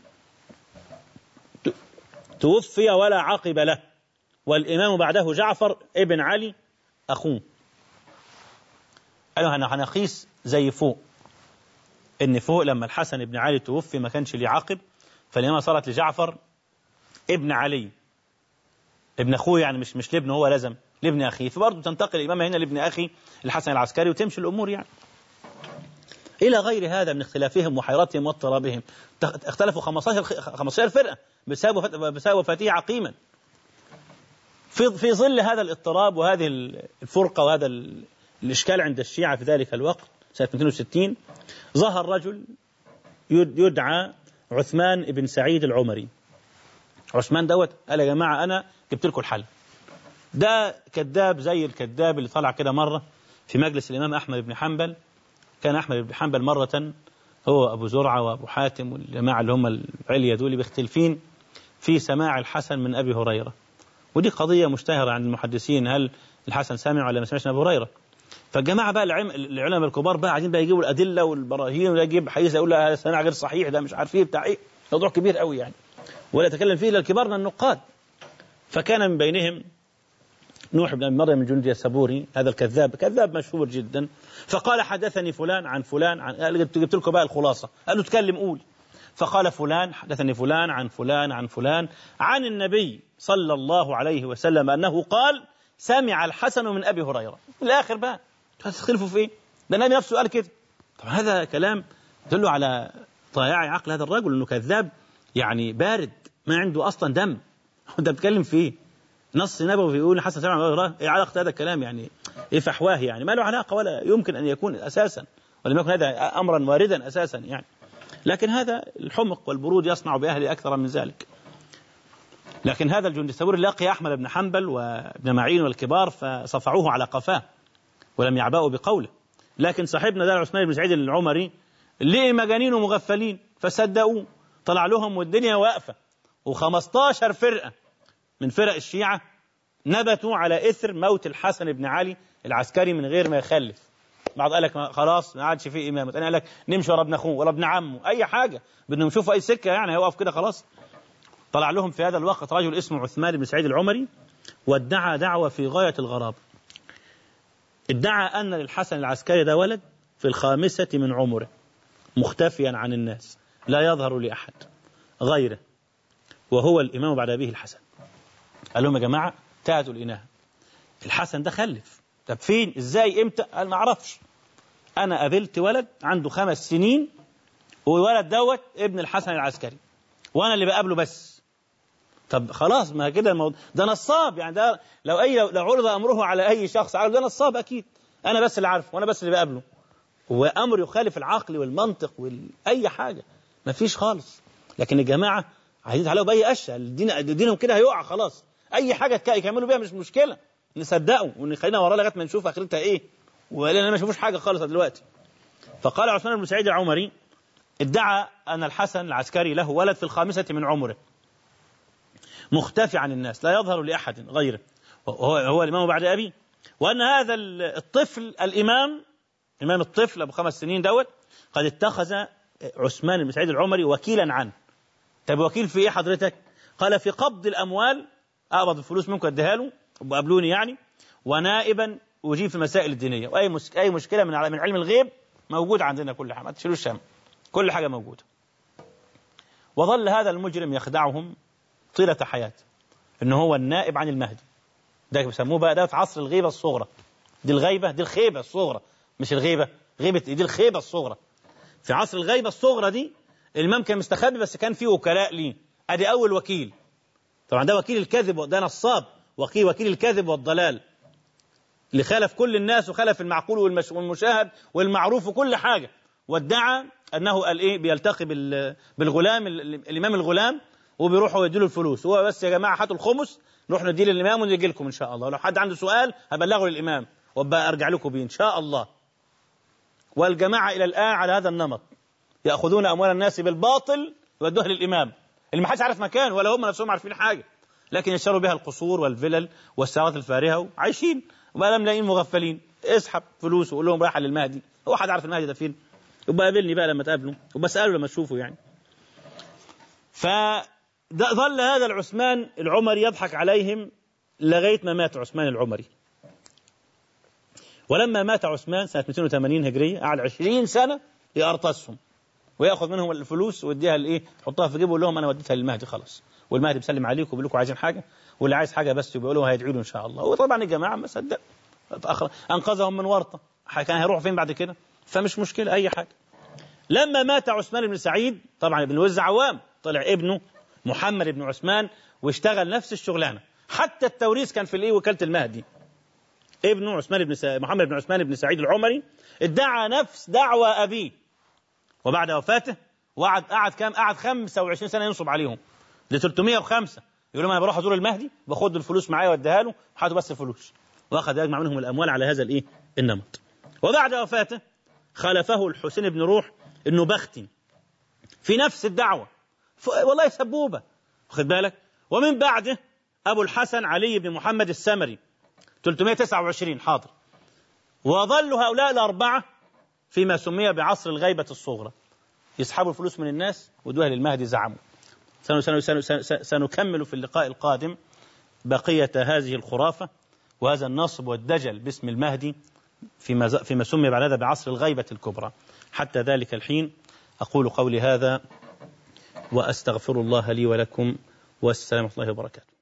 توفي ولا عقب له والإمام بعده جعفر ابن علي أخوه قالوا هنقيس زي فوق ان فوق لما الحسن بن علي توفي ما كانش ليه عقب فالإمامة صارت لجعفر ابن علي ابن أخوه يعني مش مش لابنه هو لازم لابن أخيه فبرضه تنتقل الإمامة هنا لابن أخي الحسن العسكري وتمشي الأمور يعني إلى غير هذا من اختلافهم وحيرتهم واضطرابهم اختلفوا 15 15 فرقة بسبب بسبب وفاته عقيما في في ظل هذا الاضطراب وهذه الفرقة وهذا الإشكال عند الشيعة في ذلك الوقت سنة 260 ظهر رجل يدعى عثمان بن سعيد العمري عثمان دوت قال يا جماعة أنا جبت لكم الحل ده كذاب زي الكذاب اللي طلع كده مرة في مجلس الإمام أحمد بن حنبل كان أحمد بن حنبل مرة هو أبو زرعة وأبو حاتم والجماعة اللي هم العليا دول بيختلفين في سماع الحسن من أبي هريرة ودي قضية مشتهرة عند المحدثين هل الحسن سامع ولا ما سمعش من أبي هريرة فالجماعة بقى العلماء الكبار بقى قاعدين بقى يجيبوا الأدلة والبراهين ولا يجيب حديث يقول هذا السماع غير صحيح ده مش عارف ايه بتاع ايه موضوع كبير قوي يعني ولا يتكلم فيه الا الكبار من النقاد فكان من بينهم نوح بن مريم الجندي السبوري هذا الكذاب كذاب مشهور جدا فقال حدثني فلان عن فلان عن قال جبت لكم بقى الخلاصه قال له اتكلم قول فقال فلان حدثني فلان عن فلان عن فلان عن النبي صلى الله عليه وسلم أنه قال سمع الحسن من أبي هريرة في الآخر بقى تختلفوا في إيه؟ ده النبي نفسه قال كده طب هذا كلام يدل على ضياع عقل هذا الرجل انه كذاب يعني بارد ما عنده اصلا دم انت بتتكلم في ايه؟ نص نبوي بيقول حسن سمع من أبي هريرة ايه علاقه هذا الكلام يعني ايه فحواه يعني ما له علاقه ولا يمكن ان يكون اساسا ولم يكن هذا امرا واردا اساسا يعني لكن هذا الحمق والبرود يصنع باهله اكثر من ذلك لكن هذا الجندي الثوري لقي احمد بن حنبل وابن معين والكبار فصفعوه على قفاه ولم يعبأوا بقوله لكن صاحبنا ده عثمان بن سعيد العمري ليه مجانين ومغفلين فصدقوه طلع لهم والدنيا واقفه و15 فرقه من فرق الشيعه نبتوا على اثر موت الحسن بن علي العسكري من غير ما يخلف بعض قال لك خلاص ما عادش فيه امامه انا قال لك نمشي ورا ابن اخوه ورا ابن عمه اي حاجه بدنا نشوف اي سكه يعني هيوقف كده خلاص طلع لهم في هذا الوقت رجل اسمه عثمان بن سعيد العمري وادعى دعوه في غايه الغرابه ادعى ان للحسن العسكري ده ولد في الخامسه من عمره مختفيا عن الناس لا يظهر لاحد غيره وهو الامام بعد ابيه الحسن قال لهم يا جماعه تاتوا الاناء الحسن ده خلف طب فين ازاي امتى قال ما اعرفش انا قابلت ولد عنده خمس سنين والولد دوت ابن الحسن العسكري وانا اللي بقابله بس طب خلاص ما كده الموضوع ده نصاب يعني ده لو اي لو عرض امره على اي شخص عارف ده نصاب اكيد انا بس اللي عارفه وانا بس اللي بقابله وامر يخالف العقل والمنطق واي حاجه ما فيش خالص لكن الجماعه عايزين يتعلقوا باي اشياء الدين دينهم كده هيقع خلاص اي حاجه يكملوا بيها مش مشكله نصدقه ونخلينا وراه لغايه ما نشوف اخرتها ايه ولان ما شافوش حاجه خالص دلوقتي فقال عثمان بن سعيد العمري ادعى ان الحسن العسكري له ولد في الخامسه من عمره مختفي عن الناس لا يظهر لاحد غيره هو هو الامام بعد ابيه وان هذا الطفل الامام امام الطفل ابو خمس سنين دوت قد اتخذ عثمان بن سعيد العمري وكيلا عنه طب وكيل في ايه حضرتك قال في قبض الاموال اقبض الفلوس ممكن اديها له وقابلوني يعني ونائبا اجيب في المسائل الدينيه واي مس... اي مشكله من من علم الغيب موجود عندنا كل حاجه ما تشيلوش هم كل حاجه موجوده وظل هذا المجرم يخدعهم طيله حياته ان هو النائب عن المهدي ده بيسموه بقى ده في عصر الغيبه الصغرى دي الغيبه دي الخيبه الصغرى مش الغيبه غيبه دي الخيبه الصغرى في عصر الغيبه الصغرى دي الامام كان مستخبي بس كان فيه وكلاء ليه ادي اول وكيل طبعا ده وكيل الكذب ده نصاب وكيل وكيل الكذب والضلال اللي خالف كل الناس وخالف المعقول والمشاهد والمعروف وكل حاجه وادعى انه قال ايه بيلتقي بالغلام الامام الغلام وبيروحوا يديله الفلوس هو بس يا جماعه هاتوا الخمس نروح نديه للامام ونجي لكم ان شاء الله لو حد عنده سؤال هبلغه للامام وابقى ارجع لكم بيه ان شاء الله والجماعه الى الان على هذا النمط ياخذون اموال الناس بالباطل ويودوها للامام اللي ما حدش عارف مكان ولا هم نفسهم عارفين حاجه لكن يشتروا بها القصور والفلل والسيارات الفارهه وعايشين وبقى لاقيين مغفلين اسحب فلوس وقول لهم رايحه للمهدي هو حد عارف المهدي ده فين يبقى قابلني بقى لما تقابله وبساله لما تشوفه يعني فظل هذا العثمان العمري يضحك عليهم لغايه ما مات عثمان العمري ولما مات عثمان سنه 280 هجريه قعد 20 سنه يقرطسهم وياخذ منهم الفلوس ويديها لايه؟ يحطها في جيبه ويقول لهم انا وديتها للمهدي خلاص والمهدي بيسلم عليكم وبيقول لكم عايزين حاجه واللي عايز حاجه بس يبقى له هيدعوا له ان شاء الله وطبعا الجماعه ما صدق انقذهم من ورطه كان هيروح فين بعد كده؟ فمش مشكله اي حاجه لما مات عثمان بن سعيد طبعا ابن وز عوام طلع ابنه محمد بن عثمان واشتغل نفس الشغلانه حتى التوريث كان في الايه وكاله المهدي ابنه عثمان بن سا... محمد بن عثمان بن سعيد العمري ادعى نفس دعوى ابيه وبعد وفاته وقعد قعد كام قعد 25 سنه ينصب عليهم ل 305 يقول لهم انا بروح ازور المهدي باخد الفلوس معايا واديها له هاتوا بس الفلوس واخذ يجمع منهم الاموال على هذا الايه النمط وبعد وفاته خلفه الحسين بن روح النبختي في نفس الدعوه والله سبوبه واخد بالك ومن بعده ابو الحسن علي بن محمد السمري 329 حاضر وظل هؤلاء الاربعه فيما سمي بعصر الغيبه الصغرى يسحبوا الفلوس من الناس ويدوها للمهدي زعموا سنكمل في اللقاء القادم بقية هذه الخرافة وهذا النصب والدجل باسم المهدي فيما, فيما سمي بعد هذا بعصر الغيبة الكبرى حتى ذلك الحين أقول قولي هذا وأستغفر الله لي ولكم والسلام ورحمة الله وبركاته